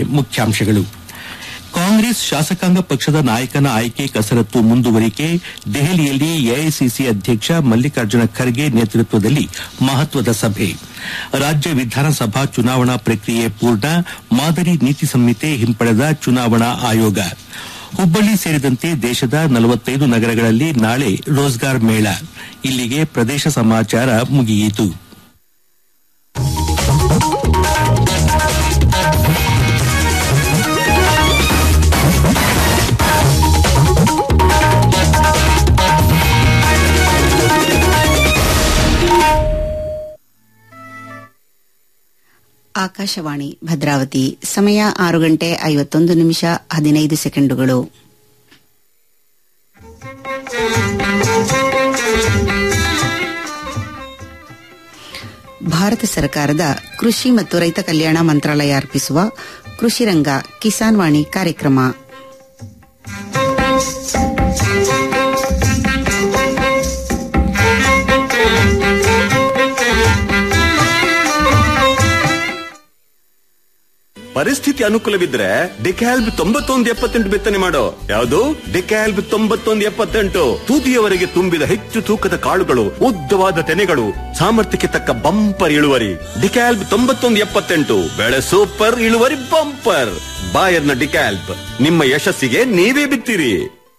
ಮುಖ್ಯಾಂಶಗಳು ಕಾಂಗ್ರೆಸ್ ಶಾಸಕಾಂಗ ಪಕ್ಷದ ನಾಯಕನ ಆಯ್ಕೆ ಕಸರತ್ತು ಮುಂದುವರಿಕೆ ದೆಹಲಿಯಲ್ಲಿ ಎಐಸಿಸಿ ಅಧ್ಯಕ್ಷ ಮಲ್ಲಿಕಾರ್ಜುನ ಖರ್ಗೆ ನೇತೃತ್ವದಲ್ಲಿ ಮಹತ್ವದ ಸಭೆ ರಾಜ್ಯ ವಿಧಾನಸಭಾ ಚುನಾವಣಾ ಪ್ರಕ್ರಿಯೆ ಪೂರ್ಣ ಮಾದರಿ ನೀತಿ ಸಂಹಿತೆ ಹಿಂಪಡೆದ ಚುನಾವಣಾ ಆಯೋಗ ಹುಬ್ಬಳ್ಳಿ ಸೇರಿದಂತೆ ದೇಶದ ನಲವತ್ತೈದು ನಗರಗಳಲ್ಲಿ ನಾಳೆ ರೋಜ್ಗಾರ್ ಮೇಳ ಇಲ್ಲಿಗೆ ಪ್ರದೇಶ ಸಮಾಚಾರ ಮುಗಿಯಿತು ಆಕಾಶವಾಣಿ ಭದ್ರಾವತಿ ಸಮಯ ಆರು ಗಂಟೆ ಐವತ್ತೊಂದು ನಿಮಿಷ ಹದಿನೈದು ಸೆಕೆಂಡುಗಳು ಭಾರತ ಸರ್ಕಾರದ ಕೃಷಿ ಮತ್ತು ರೈತ ಕಲ್ಯಾಣ ಮಂತ್ರಾಲಯ ಅರ್ಪಿಸುವ ಕೃಷಿ ರಂಗ ಕಿಸಾನ್ ವಾಣಿ ಕಾರ್ಯಕ್ರಮ ಪರಿಸ್ಥಿತಿ ಅನುಕೂಲವಿದ್ರೆ ಡಿಕ್ಯಾಲ್ಬ್ ತೊಂಬತ್ತೊಂದು ಎಪ್ಪತ್ತೆಂಟು ಬಿತ್ತನೆ ಮಾಡೋ ಯಾವುದು ಡಿಕ್ಯಾಲ್ಬ್ ತೊಂಬತ್ತೊಂದು ಎಪ್ಪತ್ತೆಂಟು ತುದಿಯವರೆಗೆ ತುಂಬಿದ ಹೆಚ್ಚು ತೂಕದ ಕಾಳುಗಳು ಉದ್ದವಾದ ತೆನೆಗಳು ಸಾಮರ್ಥ್ಯಕ್ಕೆ ತಕ್ಕ ಬಂಪರ್ ಇಳುವರಿ ಡಿಕ್ಯಾಲ್ಬ್ ತೊಂಬತ್ತೊಂದು ಎಪ್ಪತ್ತೆಂಟು ಬೆಳೆ ಸೂಪರ್ ಇಳುವರಿ ಬಂಪರ್ ಬಾಯರ್ನ ಡಿಕ್ಯಾಲ್ಬ್ ನಿಮ್ಮ ಯಶಸ್ಸಿಗೆ ನೀವೇ ಬಿತ್ತಿರಿ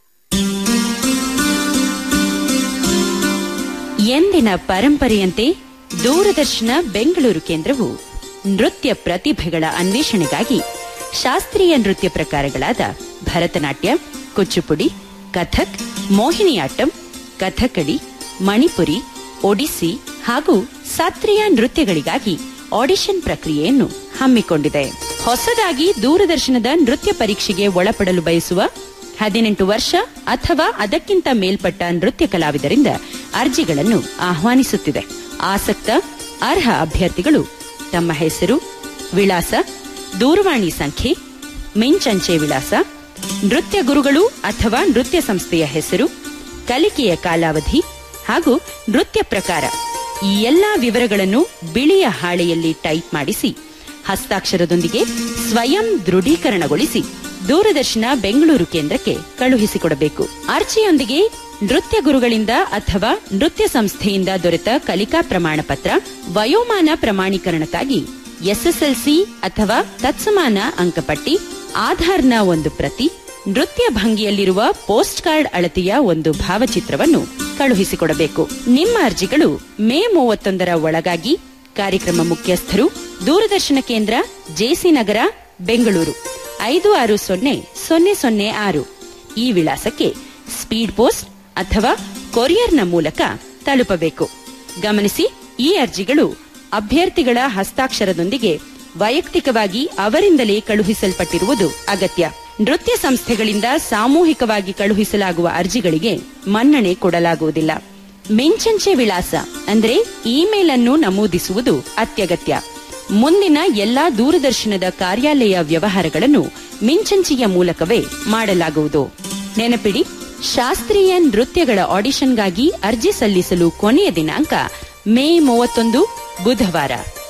ಎಂದಿನ ಪರಂಪರೆಯಂತೆ ದೂರದರ್ಶನ ಬೆಂಗಳೂರು ಕೇಂದ್ರವು ನೃತ್ಯ ಪ್ರತಿಭೆಗಳ ಅನ್ವೇಷಣೆಗಾಗಿ ಶಾಸ್ತ್ರೀಯ ನೃತ್ಯ ಪ್ರಕಾರಗಳಾದ ಭರತನಾಟ್ಯ ಕುಚ್ಚುಪುಡಿ ಕಥಕ್ ಮೋಹಿನಿಯಾಟ್ಟಂ ಕಥಕಳಿ ಮಣಿಪುರಿ ಒಡಿಸ್ಸಿ ಹಾಗೂ ಶಾಸ್ತ್ರೀಯ ನೃತ್ಯಗಳಿಗಾಗಿ ಆಡಿಷನ್ ಪ್ರಕ್ರಿಯೆಯನ್ನು ಹಮ್ಮಿಕೊಂಡಿದೆ ಹೊಸದಾಗಿ ದೂರದರ್ಶನದ ನೃತ್ಯ ಪರೀಕ್ಷೆಗೆ ಒಳಪಡಲು ಬಯಸುವ ಹದಿನೆಂಟು ವರ್ಷ ಅಥವಾ ಅದಕ್ಕಿಂತ ಮೇಲ್ಪಟ್ಟ ನೃತ್ಯ ಕಲಾವಿದರಿಂದ ಅರ್ಜಿಗಳನ್ನು ಆಹ್ವಾನಿಸುತ್ತಿದೆ ಆಸಕ್ತ ಅರ್ಹ ಅಭ್ಯರ್ಥಿಗಳು ತಮ್ಮ ಹೆಸರು ವಿಳಾಸ ದೂರವಾಣಿ ಸಂಖ್ಯೆ ಮಿಂಚಂಚೆ ವಿಳಾಸ ನೃತ್ಯ ಗುರುಗಳು ಅಥವಾ ನೃತ್ಯ ಸಂಸ್ಥೆಯ ಹೆಸರು ಕಲಿಕೆಯ ಕಾಲಾವಧಿ ಹಾಗೂ ನೃತ್ಯ ಪ್ರಕಾರ ಈ ಎಲ್ಲಾ ವಿವರಗಳನ್ನು ಬಿಳಿಯ ಹಾಳೆಯಲ್ಲಿ ಟೈಪ್ ಮಾಡಿಸಿ ಹಸ್ತಾಕ್ಷರದೊಂದಿಗೆ ಸ್ವಯಂ ದೃಢೀಕರಣಗೊಳಿಸಿ ದೂರದರ್ಶನ ಬೆಂಗಳೂರು ಕೇಂದ್ರಕ್ಕೆ ಕಳುಹಿಸಿಕೊಡಬೇಕು ಅರ್ಜಿಯೊಂದಿಗೆ ನೃತ್ಯ ಗುರುಗಳಿಂದ ಅಥವಾ ನೃತ್ಯ ಸಂಸ್ಥೆಯಿಂದ ದೊರೆತ ಕಲಿಕಾ ಪ್ರಮಾಣ ಪತ್ರ ವಯೋಮಾನ ಪ್ರಮಾಣೀಕರಣಕ್ಕಾಗಿ ಎಸ್ಎಸ್ಎಲ್ಸಿ ಅಥವಾ ತತ್ಸಮಾನ ಅಂಕಪಟ್ಟಿ ಆಧಾರ್ನ ಒಂದು ಪ್ರತಿ ನೃತ್ಯ ಭಂಗಿಯಲ್ಲಿರುವ ಪೋಸ್ಟ್ ಕಾರ್ಡ್ ಅಳತೆಯ ಒಂದು ಭಾವಚಿತ್ರವನ್ನು ಕಳುಹಿಸಿಕೊಡಬೇಕು ನಿಮ್ಮ ಅರ್ಜಿಗಳು ಮೇ ಮೂವತ್ತೊಂದರ ಒಳಗಾಗಿ ಕಾರ್ಯಕ್ರಮ ಮುಖ್ಯಸ್ಥರು ದೂರದರ್ಶನ ಕೇಂದ್ರ ಜೆಸಿ ನಗರ ಬೆಂಗಳೂರು ಐದು ಆರು ಸೊನ್ನೆ ಸೊನ್ನೆ ಸೊನ್ನೆ ಆರು ಈ ವಿಳಾಸಕ್ಕೆ ಸ್ಪೀಡ್ ಪೋಸ್ಟ್ ಅಥವಾ ಕೊರಿಯರ್ನ ಮೂಲಕ ತಲುಪಬೇಕು ಗಮನಿಸಿ ಈ ಅರ್ಜಿಗಳು ಅಭ್ಯರ್ಥಿಗಳ ಹಸ್ತಾಕ್ಷರದೊಂದಿಗೆ ವೈಯಕ್ತಿಕವಾಗಿ ಅವರಿಂದಲೇ ಕಳುಹಿಸಲ್ಪಟ್ಟಿರುವುದು ಅಗತ್ಯ ನೃತ್ಯ ಸಂಸ್ಥೆಗಳಿಂದ ಸಾಮೂಹಿಕವಾಗಿ ಕಳುಹಿಸಲಾಗುವ ಅರ್ಜಿಗಳಿಗೆ ಮನ್ನಣೆ ಕೊಡಲಾಗುವುದಿಲ್ಲ ಮಿಂಚಂಚೆ ವಿಳಾಸ ಅಂದ್ರೆ ಇಮೇಲ್ ಅನ್ನು ನಮೂದಿಸುವುದು ಅತ್ಯಗತ್ಯ ಮುಂದಿನ ಎಲ್ಲಾ ದೂರದರ್ಶನದ ಕಾರ್ಯಾಲಯ ವ್ಯವಹಾರಗಳನ್ನು ಮಿಂಚಂಚೆಯ ಮೂಲಕವೇ ಮಾಡಲಾಗುವುದು ನೆನಪಿಡಿ ಶಾಸ್ತ್ರೀಯ ನೃತ್ಯಗಳ ಆಡಿಷನ್ಗಾಗಿ ಅರ್ಜಿ ಸಲ್ಲಿಸಲು ಕೊನೆಯ ದಿನಾಂಕ ಮೇ ಮೂವತ್ತೊಂದು ಬುಧವಾರ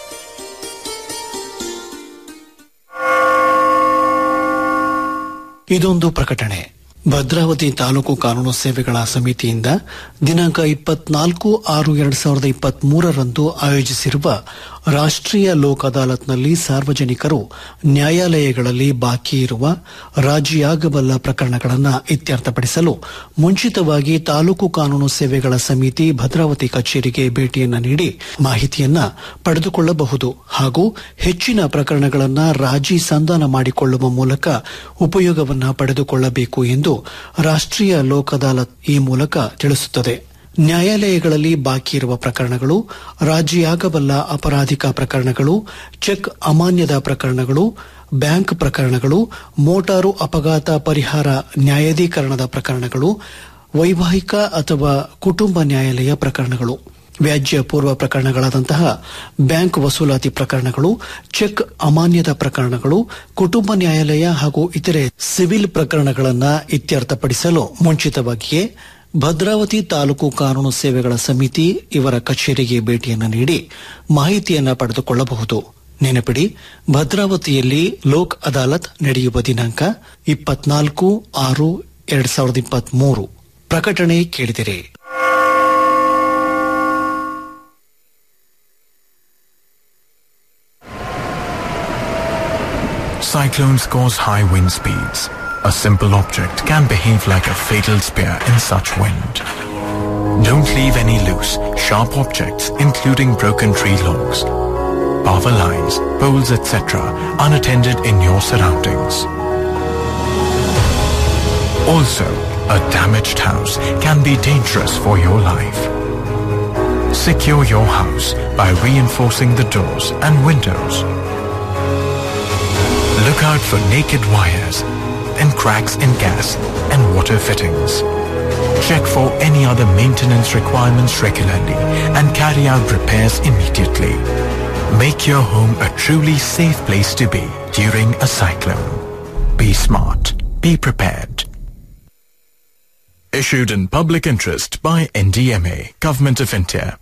ಇದೊಂದು ಪ್ರಕಟಣೆ ಭದ್ರಾವತಿ ತಾಲೂಕು ಕಾನೂನು ಸೇವೆಗಳ ಸಮಿತಿಯಿಂದ ದಿನಾಂಕ ಇಪ್ಪತ್ನಾಲ್ಕು ಆರು ಎರಡ್ ಸಾವಿರದ ಇಪ್ಪತ್ತ್ ಮೂರರಂದು ಆಯೋಜಿಸಿರುವ ರಾಷ್ಟ್ರೀಯ ಲೋಕ್ ಅದಾಲತ್ನಲ್ಲಿ ಸಾರ್ವಜನಿಕರು ನ್ಯಾಯಾಲಯಗಳಲ್ಲಿ ಬಾಕಿ ಇರುವ ರಾಜಿಯಾಗಬಲ್ಲ ಪ್ರಕರಣಗಳನ್ನು ಇತ್ಯರ್ಥಪಡಿಸಲು ಮುಂಚಿತವಾಗಿ ತಾಲೂಕು ಕಾನೂನು ಸೇವೆಗಳ ಸಮಿತಿ ಭದ್ರಾವತಿ ಕಚೇರಿಗೆ ಭೇಟಿಯನ್ನ ನೀಡಿ ಮಾಹಿತಿಯನ್ನ ಪಡೆದುಕೊಳ್ಳಬಹುದು ಹಾಗೂ ಹೆಚ್ಚಿನ ಪ್ರಕರಣಗಳನ್ನು ರಾಜಿ ಸಂಧಾನ ಮಾಡಿಕೊಳ್ಳುವ ಮೂಲಕ ಉಪಯೋಗವನ್ನ ಪಡೆದುಕೊಳ್ಳಬೇಕು ಎಂದು ರಾಷ್ಟ್ರೀಯ ಲೋಕ್ ಅದಾಲತ್ ಈ ಮೂಲಕ ತಿಳಿಸುತ್ತದೆ ನ್ಯಾಯಾಲಯಗಳಲ್ಲಿ ಬಾಕಿ ಇರುವ ಪ್ರಕರಣಗಳು ರಾಜಿಯಾಗಬಲ್ಲ ಅಪರಾಧಿಕ ಪ್ರಕರಣಗಳು ಚೆಕ್ ಅಮಾನ್ಯದ ಪ್ರಕರಣಗಳು ಬ್ಯಾಂಕ್ ಪ್ರಕರಣಗಳು ಮೋಟಾರು ಅಪಘಾತ ಪರಿಹಾರ ನ್ಯಾಯಾಧೀಕರಣದ ಪ್ರಕರಣಗಳು ವೈವಾಹಿಕ ಅಥವಾ ಕುಟುಂಬ ನ್ಯಾಯಾಲಯ ಪ್ರಕರಣಗಳು ವ್ಯಾಜ್ಯ ಪೂರ್ವ ಪ್ರಕರಣಗಳಾದಂತಹ ಬ್ಯಾಂಕ್ ವಸೂಲಾತಿ ಪ್ರಕರಣಗಳು ಚೆಕ್ ಅಮಾನ್ಯದ ಪ್ರಕರಣಗಳು ಕುಟುಂಬ ನ್ಯಾಯಾಲಯ ಹಾಗೂ ಇತರೆ ಸಿವಿಲ್ ಪ್ರಕರಣಗಳನ್ನು ಇತ್ಯರ್ಥಪಡಿಸಲು ಮುಂಚಿತವಾಗಿಯೇ ಭದ್ರಾವತಿ ತಾಲೂಕು ಕಾನೂನು ಸೇವೆಗಳ ಸಮಿತಿ ಇವರ ಕಚೇರಿಗೆ ಭೇಟಿಯನ್ನು ನೀಡಿ ಮಾಹಿತಿಯನ್ನ ಪಡೆದುಕೊಳ್ಳಬಹುದು ನೆನಪಿಡಿ ಭದ್ರಾವತಿಯಲ್ಲಿ ಲೋಕ್ ಅದಾಲತ್ ನಡೆಯುವ ದಿನಾಂಕ ಇಪ್ಪತ್ನಾಲ್ಕು ಆರು ಎರಡ್ ಸಾವಿರದ ಇಪ್ಪತ್ಮೂರು ಪ್ರಕಟಣೆ ಕೇಳಿದಿರಿ Cyclones cause high wind speeds. A simple object can behave like a fatal spear in such wind. Don't leave any loose, sharp objects, including broken tree logs, power lines, poles, etc., unattended in your surroundings. Also, a damaged house can be dangerous for your life. Secure your house by reinforcing the doors and windows. Look out for naked wires and cracks in gas and water fittings. Check for any other maintenance requirements regularly and carry out repairs immediately. Make your home a truly safe place to be during a cyclone. Be smart. Be prepared. Issued in public interest by NDMA, Government of India.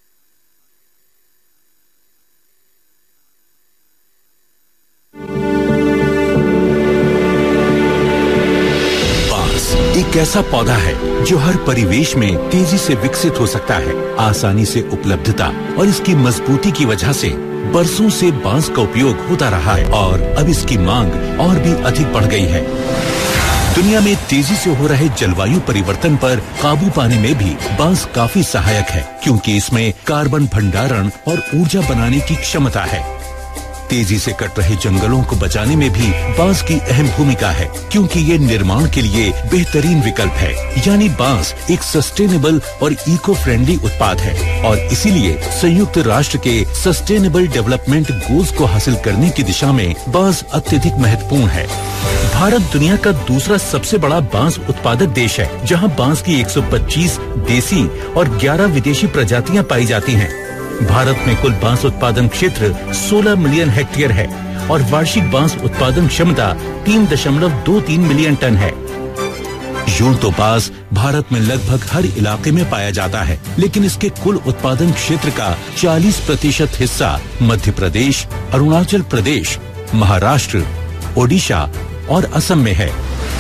बांस एक ऐसा पौधा है जो हर परिवेश में तेजी से विकसित हो सकता है आसानी से उपलब्धता और इसकी मजबूती की वजह से बरसों से बांस का उपयोग होता रहा है और अब इसकी मांग और भी अधिक बढ़ गई है दुनिया में तेजी से हो रहे जलवायु परिवर्तन पर काबू पाने में भी बांस काफी सहायक है क्योंकि इसमें कार्बन भंडारण और ऊर्जा बनाने की क्षमता है तेजी से कट रहे जंगलों को बचाने में भी बांस की अहम भूमिका है क्योंकि ये निर्माण के लिए बेहतरीन विकल्प है यानी बांस एक सस्टेनेबल और इको फ्रेंडली उत्पाद है और इसीलिए संयुक्त राष्ट्र के सस्टेनेबल डेवलपमेंट गोल्स को हासिल करने की दिशा में बांस अत्यधिक महत्वपूर्ण है भारत दुनिया का दूसरा सबसे बड़ा बांस उत्पादक देश है जहां बांस की 125 देसी और 11 विदेशी प्रजातियां पाई जाती हैं। भारत में कुल बांस उत्पादन क्षेत्र 16 मिलियन हेक्टेयर है और वार्षिक बांस उत्पादन क्षमता 3.23 मिलियन टन है यूं तो बांस भारत में लगभग हर इलाके में पाया जाता है लेकिन इसके कुल उत्पादन क्षेत्र का 40 प्रतिशत हिस्सा मध्य प्रदेश अरुणाचल प्रदेश महाराष्ट्र ओडिशा और असम में है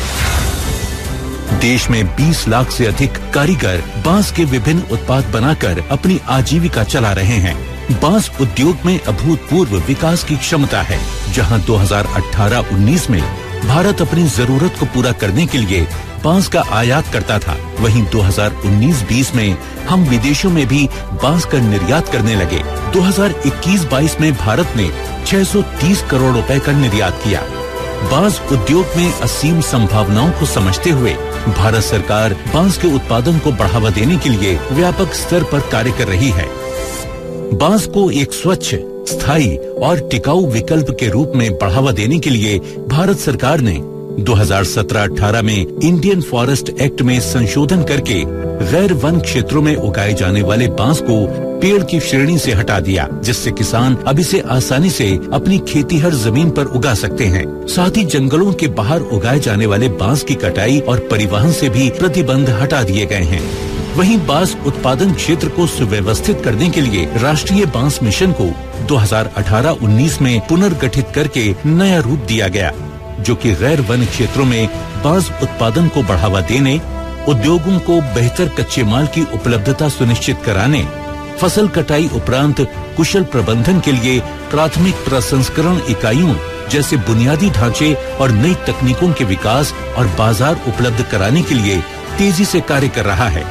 देश में 20 लाख से अधिक कारीगर बांस के विभिन्न उत्पाद बनाकर अपनी आजीविका चला रहे हैं बांस उद्योग में अभूतपूर्व विकास की क्षमता है जहां 2018-19 में भारत अपनी जरूरत को पूरा करने के लिए बांस का आयात करता था वहीं 2019-20 में हम विदेशों में भी बांस का निर्यात करने लगे 2021-22 में भारत ने 630 करोड़ रुपए का निर्यात किया बांस उद्योग में असीम संभावनाओं को समझते हुए भारत सरकार बांस के उत्पादन को बढ़ावा देने के लिए व्यापक स्तर पर कार्य कर रही है बांस को एक स्वच्छ स्थायी और टिकाऊ विकल्प के रूप में बढ़ावा देने के लिए भारत सरकार ने 2017-18 में इंडियन फॉरेस्ट एक्ट में संशोधन करके गैर वन क्षेत्रों में उगाए जाने वाले बांस को पेड़ की श्रेणी से हटा दिया जिससे किसान अब इसे आसानी से अपनी खेती हर जमीन पर उगा सकते हैं साथ ही जंगलों के बाहर उगाए जाने वाले बांस की कटाई और परिवहन से भी प्रतिबंध हटा दिए गए हैं वहीं बांस उत्पादन क्षेत्र को सुव्यवस्थित करने के लिए राष्ट्रीय बांस मिशन को 2018-19 में पुनर्गठित करके नया रूप दिया गया जो कि गैर वन क्षेत्रों में बांस उत्पादन को बढ़ावा देने उद्योगों को बेहतर कच्चे माल की उपलब्धता सुनिश्चित कराने फसल कटाई उपरांत कुशल प्रबंधन के लिए प्राथमिक प्रसंस्करण इकाइयों जैसे बुनियादी ढांचे और नई तकनीकों के विकास और बाजार उपलब्ध कराने के लिए तेजी से कार्य कर रहा है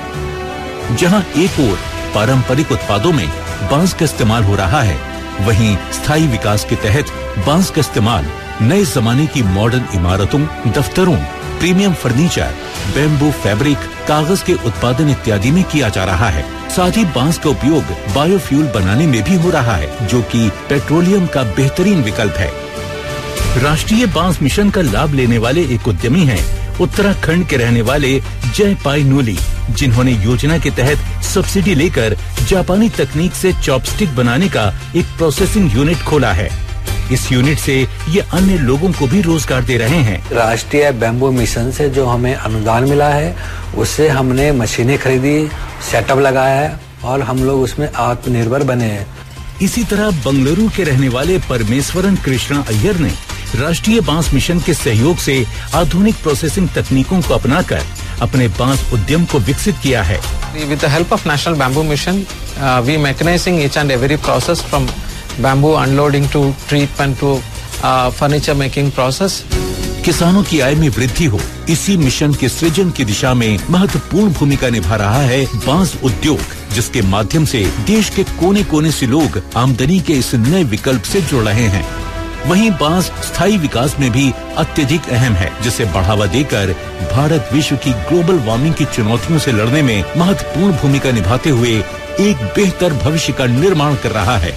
जहां एक ओर पारंपरिक उत्पादों में बांस का इस्तेमाल हो रहा है वहीं स्थायी विकास के तहत बांस का इस्तेमाल नए जमाने की मॉडर्न इमारतों दफ्तरों प्रीमियम फर्नीचर बेम्बू फैब्रिक कागज के उत्पादन इत्यादि में किया जा रहा है साथ ही बांस का उपयोग बायोफ्यूल बनाने में भी हो रहा है जो कि पेट्रोलियम का बेहतरीन विकल्प है राष्ट्रीय बांस मिशन का लाभ लेने वाले एक उद्यमी हैं उत्तराखंड के रहने वाले जय पाई नोली जिन्होंने योजना के तहत सब्सिडी लेकर जापानी तकनीक से चॉपस्टिक बनाने का एक प्रोसेसिंग यूनिट खोला है इस यूनिट से ये अन्य लोगों को भी रोजगार दे रहे हैं राष्ट्रीय बैम्बू मिशन से जो हमें अनुदान मिला है उससे हमने मशीनें खरीदी सेटअप लगाया है और हम लोग उसमें आत्मनिर्भर बने हैं इसी तरह बंगलुरु के रहने वाले परमेश्वरन कृष्णा अय्यर ने राष्ट्रीय बांस मिशन के सहयोग से आधुनिक प्रोसेसिंग तकनीकों को अपनाकर अपने बांस उद्यम को विकसित किया है With the help of National Bamboo Mission, uh, we mechanizing each and every process from bamboo unloading to treatment to uh, furniture making process. किसानों की आय में वृद्धि हो इसी मिशन के सृजन की दिशा में महत्वपूर्ण भूमिका निभा रहा है बांस उद्योग जिसके माध्यम से देश के कोने कोने से लोग आमदनी के इस नए विकल्प से जुड़ रहे हैं वहीं बांस स्थायी विकास में भी अत्यधिक अहम है जिसे बढ़ावा देकर भारत विश्व की ग्लोबल वार्मिंग की चुनौतियों से लड़ने में महत्वपूर्ण भूमिका निभाते हुए एक बेहतर भविष्य का निर्माण कर रहा है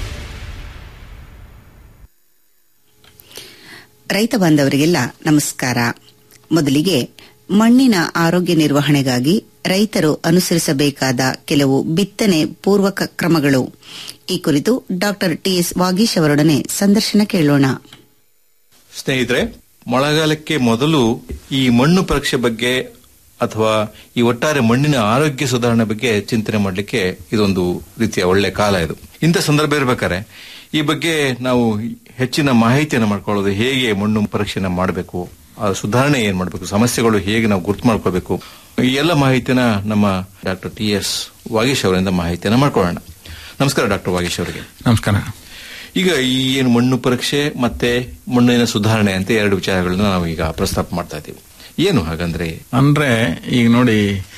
ರೈತ ಬಾಂಧವರಿಗೆಲ್ಲ ನಮಸ್ಕಾರ ಮೊದಲಿಗೆ ಮಣ್ಣಿನ ಆರೋಗ್ಯ ನಿರ್ವಹಣೆಗಾಗಿ ರೈತರು ಅನುಸರಿಸಬೇಕಾದ ಕೆಲವು ಬಿತ್ತನೆ ಪೂರ್ವಕ ಕ್ರಮಗಳು ಈ ಕುರಿತು ಡಾಕ್ಟರ್ ಟಿಎಸ್ ವಾಗೀಶ್ ಅವರೊಡನೆ ಸಂದರ್ಶನ ಕೇಳೋಣ ಸ್ನೇಹಿತರೆ ಮಳೆಗಾಲಕ್ಕೆ ಮೊದಲು ಈ ಮಣ್ಣು ಪರೀಕ್ಷೆ ಬಗ್ಗೆ ಅಥವಾ ಈ ಒಟ್ಟಾರೆ ಮಣ್ಣಿನ ಆರೋಗ್ಯ ಸುಧಾರಣೆ ಬಗ್ಗೆ ಚಿಂತನೆ ಮಾಡಲಿಕ್ಕೆ ಇದೊಂದು ರೀತಿಯ ಒಳ್ಳೆ ಕಾಲ ಇದು ಇಂಥ ಸಂದರ್ಭ ಇರಬೇಕಾದ್ರೆ ಈ ಬಗ್ಗೆ ನಾವು ಹೆಚ್ಚಿನ ಮಾಹಿತಿಯನ್ನು ಮಾಡ್ಕೊಳ್ಳೋದು ಹೇಗೆ ಮಣ್ಣು ಪರೀಕ್ಷೆನ ಮಾಡಬೇಕು ಆ ಸುಧಾರಣೆ ಏನ್ ಮಾಡಬೇಕು ಸಮಸ್ಯೆಗಳು ಹೇಗೆ ನಾವು ಗುರ್ತು ಮಾಡ್ಕೋಬೇಕು ಈ ಎಲ್ಲ ಮಾಹಿತಿನ ನಮ್ಮ ಡಾಕ್ಟರ್ ಟಿ ಎಸ್ ವಾಗೀಶ್ ಅವರಿಂದ ಮಾಹಿತಿಯನ್ನ ಮಾಡ್ಕೊಳ್ಳೋಣ ನಮಸ್ಕಾರ ಡಾಕ್ಟರ್ ವಾಗೀಶ್ ಅವರಿಗೆ ನಮಸ್ಕಾರ ಈಗ ಈ ಏನು ಮಣ್ಣು ಪರೀಕ್ಷೆ ಮತ್ತೆ ಮಣ್ಣಿನ ಸುಧಾರಣೆ ಅಂತ ಎರಡು ವಿಚಾರಗಳನ್ನ ನಾವು ಈಗ ಪ್ರಸ್ತಾಪ ಮಾಡ್ತಾ ಇದ್ದೀವಿ ಏನು ಹಾಗಂದ್ರೆ ಅಂದ್ರೆ ಈಗ ನೋಡಿ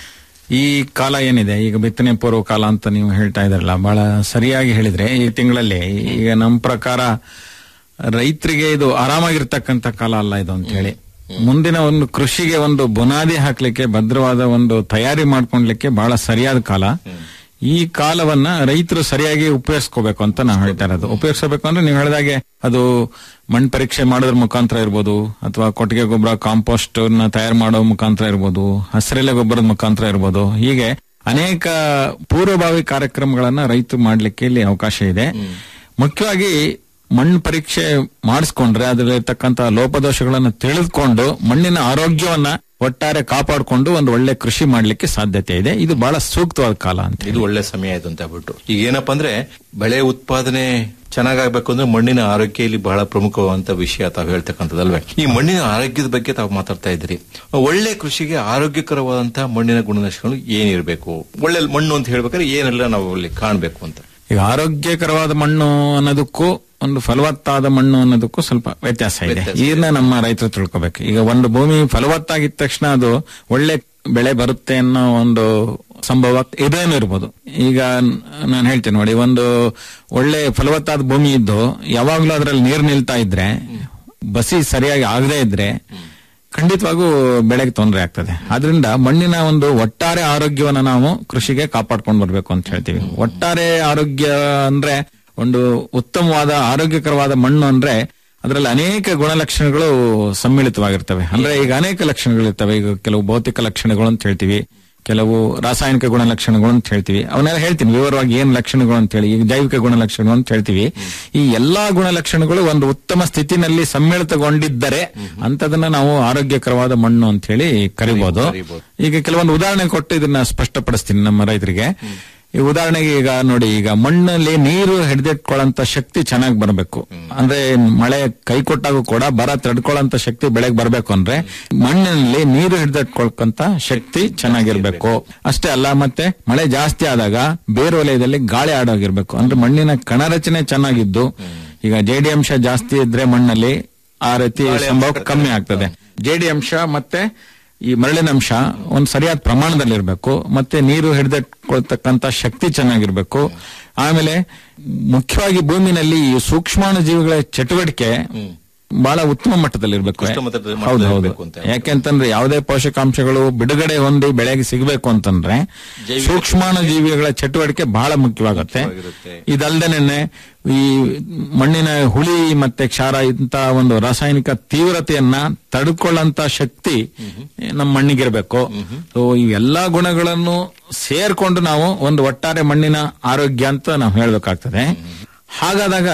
ಈ ಕಾಲ ಏನಿದೆ ಈಗ ಬಿತ್ತನೆ ಪೂರ್ವ ಕಾಲ ಅಂತ ನೀವು ಹೇಳ್ತಾ ಇದ್ರಲ್ಲ ಬಹಳ ಸರಿಯಾಗಿ ಹೇಳಿದ್ರೆ ಈ ತಿಂಗಳಲ್ಲಿ ಈಗ ನಮ್ಮ ಪ್ರಕಾರ ರೈತರಿಗೆ ಇದು ಆರಾಮಾಗಿರ್ತಕ್ಕಂಥ ಕಾಲ ಅಲ್ಲ ಇದು ಅಂತ ಹೇಳಿ ಮುಂದಿನ ಒಂದು ಕೃಷಿಗೆ ಒಂದು ಬುನಾದಿ ಹಾಕ್ಲಿಕ್ಕೆ ಭದ್ರವಾದ ಒಂದು ತಯಾರಿ ಮಾಡ್ಕೊಂಡ್ಲಿಕ್ಕೆ ಬಹಳ ಸರಿಯಾದ ಕಾಲ ಈ ಕಾಲವನ್ನ ರೈತರು ಸರಿಯಾಗಿ ಉಪಯೋಗಿಸ್ಕೋಬೇಕು ಅಂತ ನಾವು ಹೇಳ್ತಾ ಇರೋದು ಉಪಯೋಗಿಸಬೇಕು ಅಂದ್ರೆ ನೀವು ಹೇಳಿದಾಗೆ ಅದು ಮಣ್ಣು ಪರೀಕ್ಷೆ ಮಾಡೋದ್ರ ಮುಖಾಂತರ ಇರ್ಬೋದು ಅಥವಾ ಕೊಟ್ಟಿಗೆ ಗೊಬ್ಬರ ಕಾಂಪೋಸ್ಟ್ ನ ತಯಾರು ಮಾಡೋ ಮುಖಾಂತರ ಇರ್ಬೋದು ಹಸಿರೆಲೆ ಗೊಬ್ಬರದ ಮುಖಾಂತರ ಇರ್ಬೋದು ಹೀಗೆ ಅನೇಕ ಪೂರ್ವಭಾವಿ ಕಾರ್ಯಕ್ರಮಗಳನ್ನ ರೈತರು ಮಾಡ್ಲಿಕ್ಕೆ ಇಲ್ಲಿ ಅವಕಾಶ ಇದೆ ಮುಖ್ಯವಾಗಿ ಮಣ್ಣು ಪರೀಕ್ಷೆ ಮಾಡಿಸ್ಕೊಂಡ್ರೆ ಅದರಲ್ಲಿರ್ತಕ್ಕಂಥ ಲೋಪದೋಷಗಳನ್ನು ತಿಳಿದುಕೊಂಡು ಮಣ್ಣಿನ ಆರೋಗ್ಯವನ್ನ ಒಟ್ಟಾರೆ ಕಾಪಾಡಿಕೊಂಡು ಒಂದು ಒಳ್ಳೆ ಕೃಷಿ ಮಾಡ್ಲಿಕ್ಕೆ ಸಾಧ್ಯತೆ ಇದೆ ಇದು ಬಹಳ ಸೂಕ್ತವಾದ ಕಾಲ ಅಂತ ಇದು ಒಳ್ಳೆ ಸಮಯ ಇದು ಅಂತ ಹೇಳ್ಬಿಟ್ಟು ಈಗ ಏನಪ್ಪಾ ಅಂದ್ರೆ ಬೆಳೆ ಉತ್ಪಾದನೆ ಚೆನ್ನಾಗಾಗಬೇಕು ಅಂದ್ರೆ ಮಣ್ಣಿನ ಆರೋಗ್ಯ ಇಲ್ಲಿ ಬಹಳ ಪ್ರಮುಖವಾದಂತ ವಿಷಯ ತಾವು ಹೇಳ್ತಕ್ಕಂಥದ್ದಲ್ವೇ ಈ ಮಣ್ಣಿನ ಆರೋಗ್ಯದ ಬಗ್ಗೆ ತಾವು ಮಾತಾಡ್ತಾ ಇದ್ದೀರಿ ಒಳ್ಳೆ ಕೃಷಿಗೆ ಆರೋಗ್ಯಕರವಾದಂತಹ ಮಣ್ಣಿನ ಗುಣಲಕ್ಷಣಗಳು ಏನಿರಬೇಕು ಒಳ್ಳೆ ಮಣ್ಣು ಅಂತ ಹೇಳ್ಬೇಕಾದ್ರೆ ಏನೆಲ್ಲ ನಾವು ಅಲ್ಲಿ ಕಾಣಬೇಕು ಅಂತ ಈಗ ಆರೋಗ್ಯಕರವಾದ ಮಣ್ಣು ಅನ್ನೋದಕ್ಕೂ ಒಂದು ಫಲವತ್ತಾದ ಮಣ್ಣು ಅನ್ನೋದಕ್ಕೂ ಸ್ವಲ್ಪ ವ್ಯತ್ಯಾಸ ಇದೆ ಇದನ್ನ ನಮ್ಮ ರೈತರು ತಿಳ್ಕೊಬೇಕು ಈಗ ಒಂದು ಭೂಮಿ ಫಲವತ್ತಾಗಿದ್ದ ತಕ್ಷಣ ಅದು ಒಳ್ಳೆ ಬೆಳೆ ಬರುತ್ತೆ ಅನ್ನೋ ಒಂದು ಸಂಭವ ಇದೇನು ಇರ್ಬೋದು ಈಗ ನಾನು ಹೇಳ್ತೀನಿ ನೋಡಿ ಒಂದು ಒಳ್ಳೆ ಫಲವತ್ತಾದ ಭೂಮಿ ಇದ್ದು ಯಾವಾಗ್ಲೂ ಅದ್ರಲ್ಲಿ ನೀರು ನಿಲ್ತಾ ಇದ್ರೆ ಬಸಿ ಸರಿಯಾಗಿ ಆಗದೇ ಇದ್ರೆ ಖಂಡಿತವಾಗೂ ಬೆಳೆಗೆ ತೊಂದರೆ ಆಗ್ತದೆ ಆದ್ರಿಂದ ಮಣ್ಣಿನ ಒಂದು ಒಟ್ಟಾರೆ ಆರೋಗ್ಯವನ್ನ ನಾವು ಕೃಷಿಗೆ ಕಾಪಾಡ್ಕೊಂಡು ಬರ್ಬೇಕು ಅಂತ ಹೇಳ್ತೀವಿ ಒಟ್ಟಾರೆ ಆರೋಗ್ಯ ಅಂದ್ರೆ ಒಂದು ಉತ್ತಮವಾದ ಆರೋಗ್ಯಕರವಾದ ಮಣ್ಣು ಅಂದ್ರೆ ಅದರಲ್ಲಿ ಅನೇಕ ಗುಣಲಕ್ಷಣಗಳು ಸಮ್ಮಿಳಿತವಾಗಿರ್ತವೆ ಅಂದ್ರೆ ಈಗ ಅನೇಕ ಲಕ್ಷಣಗಳಿರ್ತವೆ ಈಗ ಕೆಲವು ಭೌತಿಕ ಲಕ್ಷಣಗಳು ಅಂತ ಹೇಳ್ತೀವಿ ಕೆಲವು ರಾಸಾಯನಿಕ ಗುಣಲಕ್ಷಣಗಳು ಅಂತ ಹೇಳ್ತೀವಿ ಅವನ್ನೆಲ್ಲ ಹೇಳ್ತೀನಿ ವಿವರವಾಗಿ ಏನ್ ಲಕ್ಷಣಗಳು ಅಂತ ಹೇಳಿ ಈಗ ಜೈವಿಕ ಗುಣಲಕ್ಷಣಗಳು ಅಂತ ಹೇಳ್ತೀವಿ ಈ ಎಲ್ಲಾ ಗುಣಲಕ್ಷಣಗಳು ಒಂದು ಉತ್ತಮ ಸ್ಥಿತಿನಲ್ಲಿ ಸಮ್ಮಿಳಿತಗೊಂಡಿದ್ದರೆ ಅಂತದನ್ನ ನಾವು ಆರೋಗ್ಯಕರವಾದ ಮಣ್ಣು ಅಂತ ಹೇಳಿ ಕರಿಬಹುದು ಈಗ ಕೆಲವೊಂದು ಉದಾಹರಣೆ ಕೊಟ್ಟು ಇದನ್ನ ಸ್ಪಷ್ಟಪಡಿಸ್ತೀನಿ ನಮ್ಮ ರೈತರಿಗೆ ಈ ಉದಾಹರಣೆಗೆ ಈಗ ನೋಡಿ ಈಗ ಮಣ್ಣಲ್ಲಿ ನೀರು ಹಿಡಿದಿಟ್ಕೊಳ್ಳಂತ ಶಕ್ತಿ ಚೆನ್ನಾಗಿ ಬರಬೇಕು ಅಂದ್ರೆ ಮಳೆ ಕೈ ಕೊಟ್ಟಾಗೂ ಕೂಡ ಬರ ತಡ್ಕೊಳ್ಳಂತ ಶಕ್ತಿ ಬೆಳೆಗೆ ಬರಬೇಕು ಅಂದ್ರೆ ಮಣ್ಣಿನಲ್ಲಿ ನೀರು ಹಿಡಿದಿಟ್ಕೊಳ್ಕಂತ ಶಕ್ತಿ ಚೆನ್ನಾಗಿರ್ಬೇಕು ಅಷ್ಟೇ ಅಲ್ಲ ಮತ್ತೆ ಮಳೆ ಜಾಸ್ತಿ ಆದಾಗ ಬೇರು ವಲಯದಲ್ಲಿ ಗಾಳಿ ಆಡೋಗಿರ್ಬೇಕು ಅಂದ್ರೆ ಮಣ್ಣಿನ ಕಣರಚನೆ ಚೆನ್ನಾಗಿದ್ದು ಈಗ ಜೇಡಿ ಅಂಶ ಜಾಸ್ತಿ ಇದ್ರೆ ಮಣ್ಣಲ್ಲಿ ಆ ರೀತಿ ಸಂಭವ ಕಮ್ಮಿ ಆಗ್ತದೆ ಜೇಡಿ ಅಂಶ ಮತ್ತೆ ಈ ಮರಳಿನ ಅಂಶ ಒಂದು ಸರಿಯಾದ ಪ್ರಮಾಣದಲ್ಲಿ ಇರಬೇಕು ಮತ್ತೆ ನೀರು ಹಿಡಿದಿಟ್ಕೊಳ್ತಕ್ಕಂತ ಶಕ್ತಿ ಚೆನ್ನಾಗಿರ್ಬೇಕು ಆಮೇಲೆ ಮುಖ್ಯವಾಗಿ ಭೂಮಿನಲ್ಲಿ ಈ ಸೂಕ್ಷ್ಮಾಣು ಜೀವಿಗಳ ಚಟುವಟಿಕೆ ಬಹಳ ಉತ್ತಮ ಮಟ್ಟದಲ್ಲಿ ಇರಬೇಕು ಉತ್ತಮ ಮಟ್ಟದಲ್ಲಿ ಹೌದು ಹೌದು ಇರ್ಬೇಕು ಅಂತ. ಯಾಕೆಂತಂದ್ರೆ ಯಾವುದೇ ಪೋಷಕಾಂಶಗಳು ಬಿಡುಗಡೆ ಹೊಂದಿ ಬೆಳೆಗೆ ಸಿಗಬೇಕು ಅಂತಂದ್ರೆ ಸೂಕ್ಷ್ಮಾಣು ಜೀವಿಗಳ ಚಟುವಟಿಕೆ ಬಹಳ ಮುಖ್ಯವಾಗುತ್ತೆ ಇದಲ್ದೇನೆ ಈ ಮಣ್ಣಿನ ಹುಳಿ ಮತ್ತೆ ಕ್ಷಾರ ಇಂತ ಒಂದು ರಾಸಾಯನಿಕ ತೀವ್ರತೆಯನ್ನ ತಡ್ಕೊಳ್ಳಂತ ಶಕ್ತಿ ನಮ್ಮ ಮಣ್ಣಿಗಿರ್ಬೇಕು ಸೊ ಈ ಎಲ್ಲಾ ಗುಣಗಳನ್ನು ಸೇರ್ಕೊಂಡು ನಾವು ಒಂದು ಒಟ್ಟಾರೆ ಮಣ್ಣಿನ ಆರೋಗ್ಯ ಅಂತ ನಾವು ಹೇಳ್ಬೇಕಾಗ್ತದೆ ಹಾಗಾದಾಗ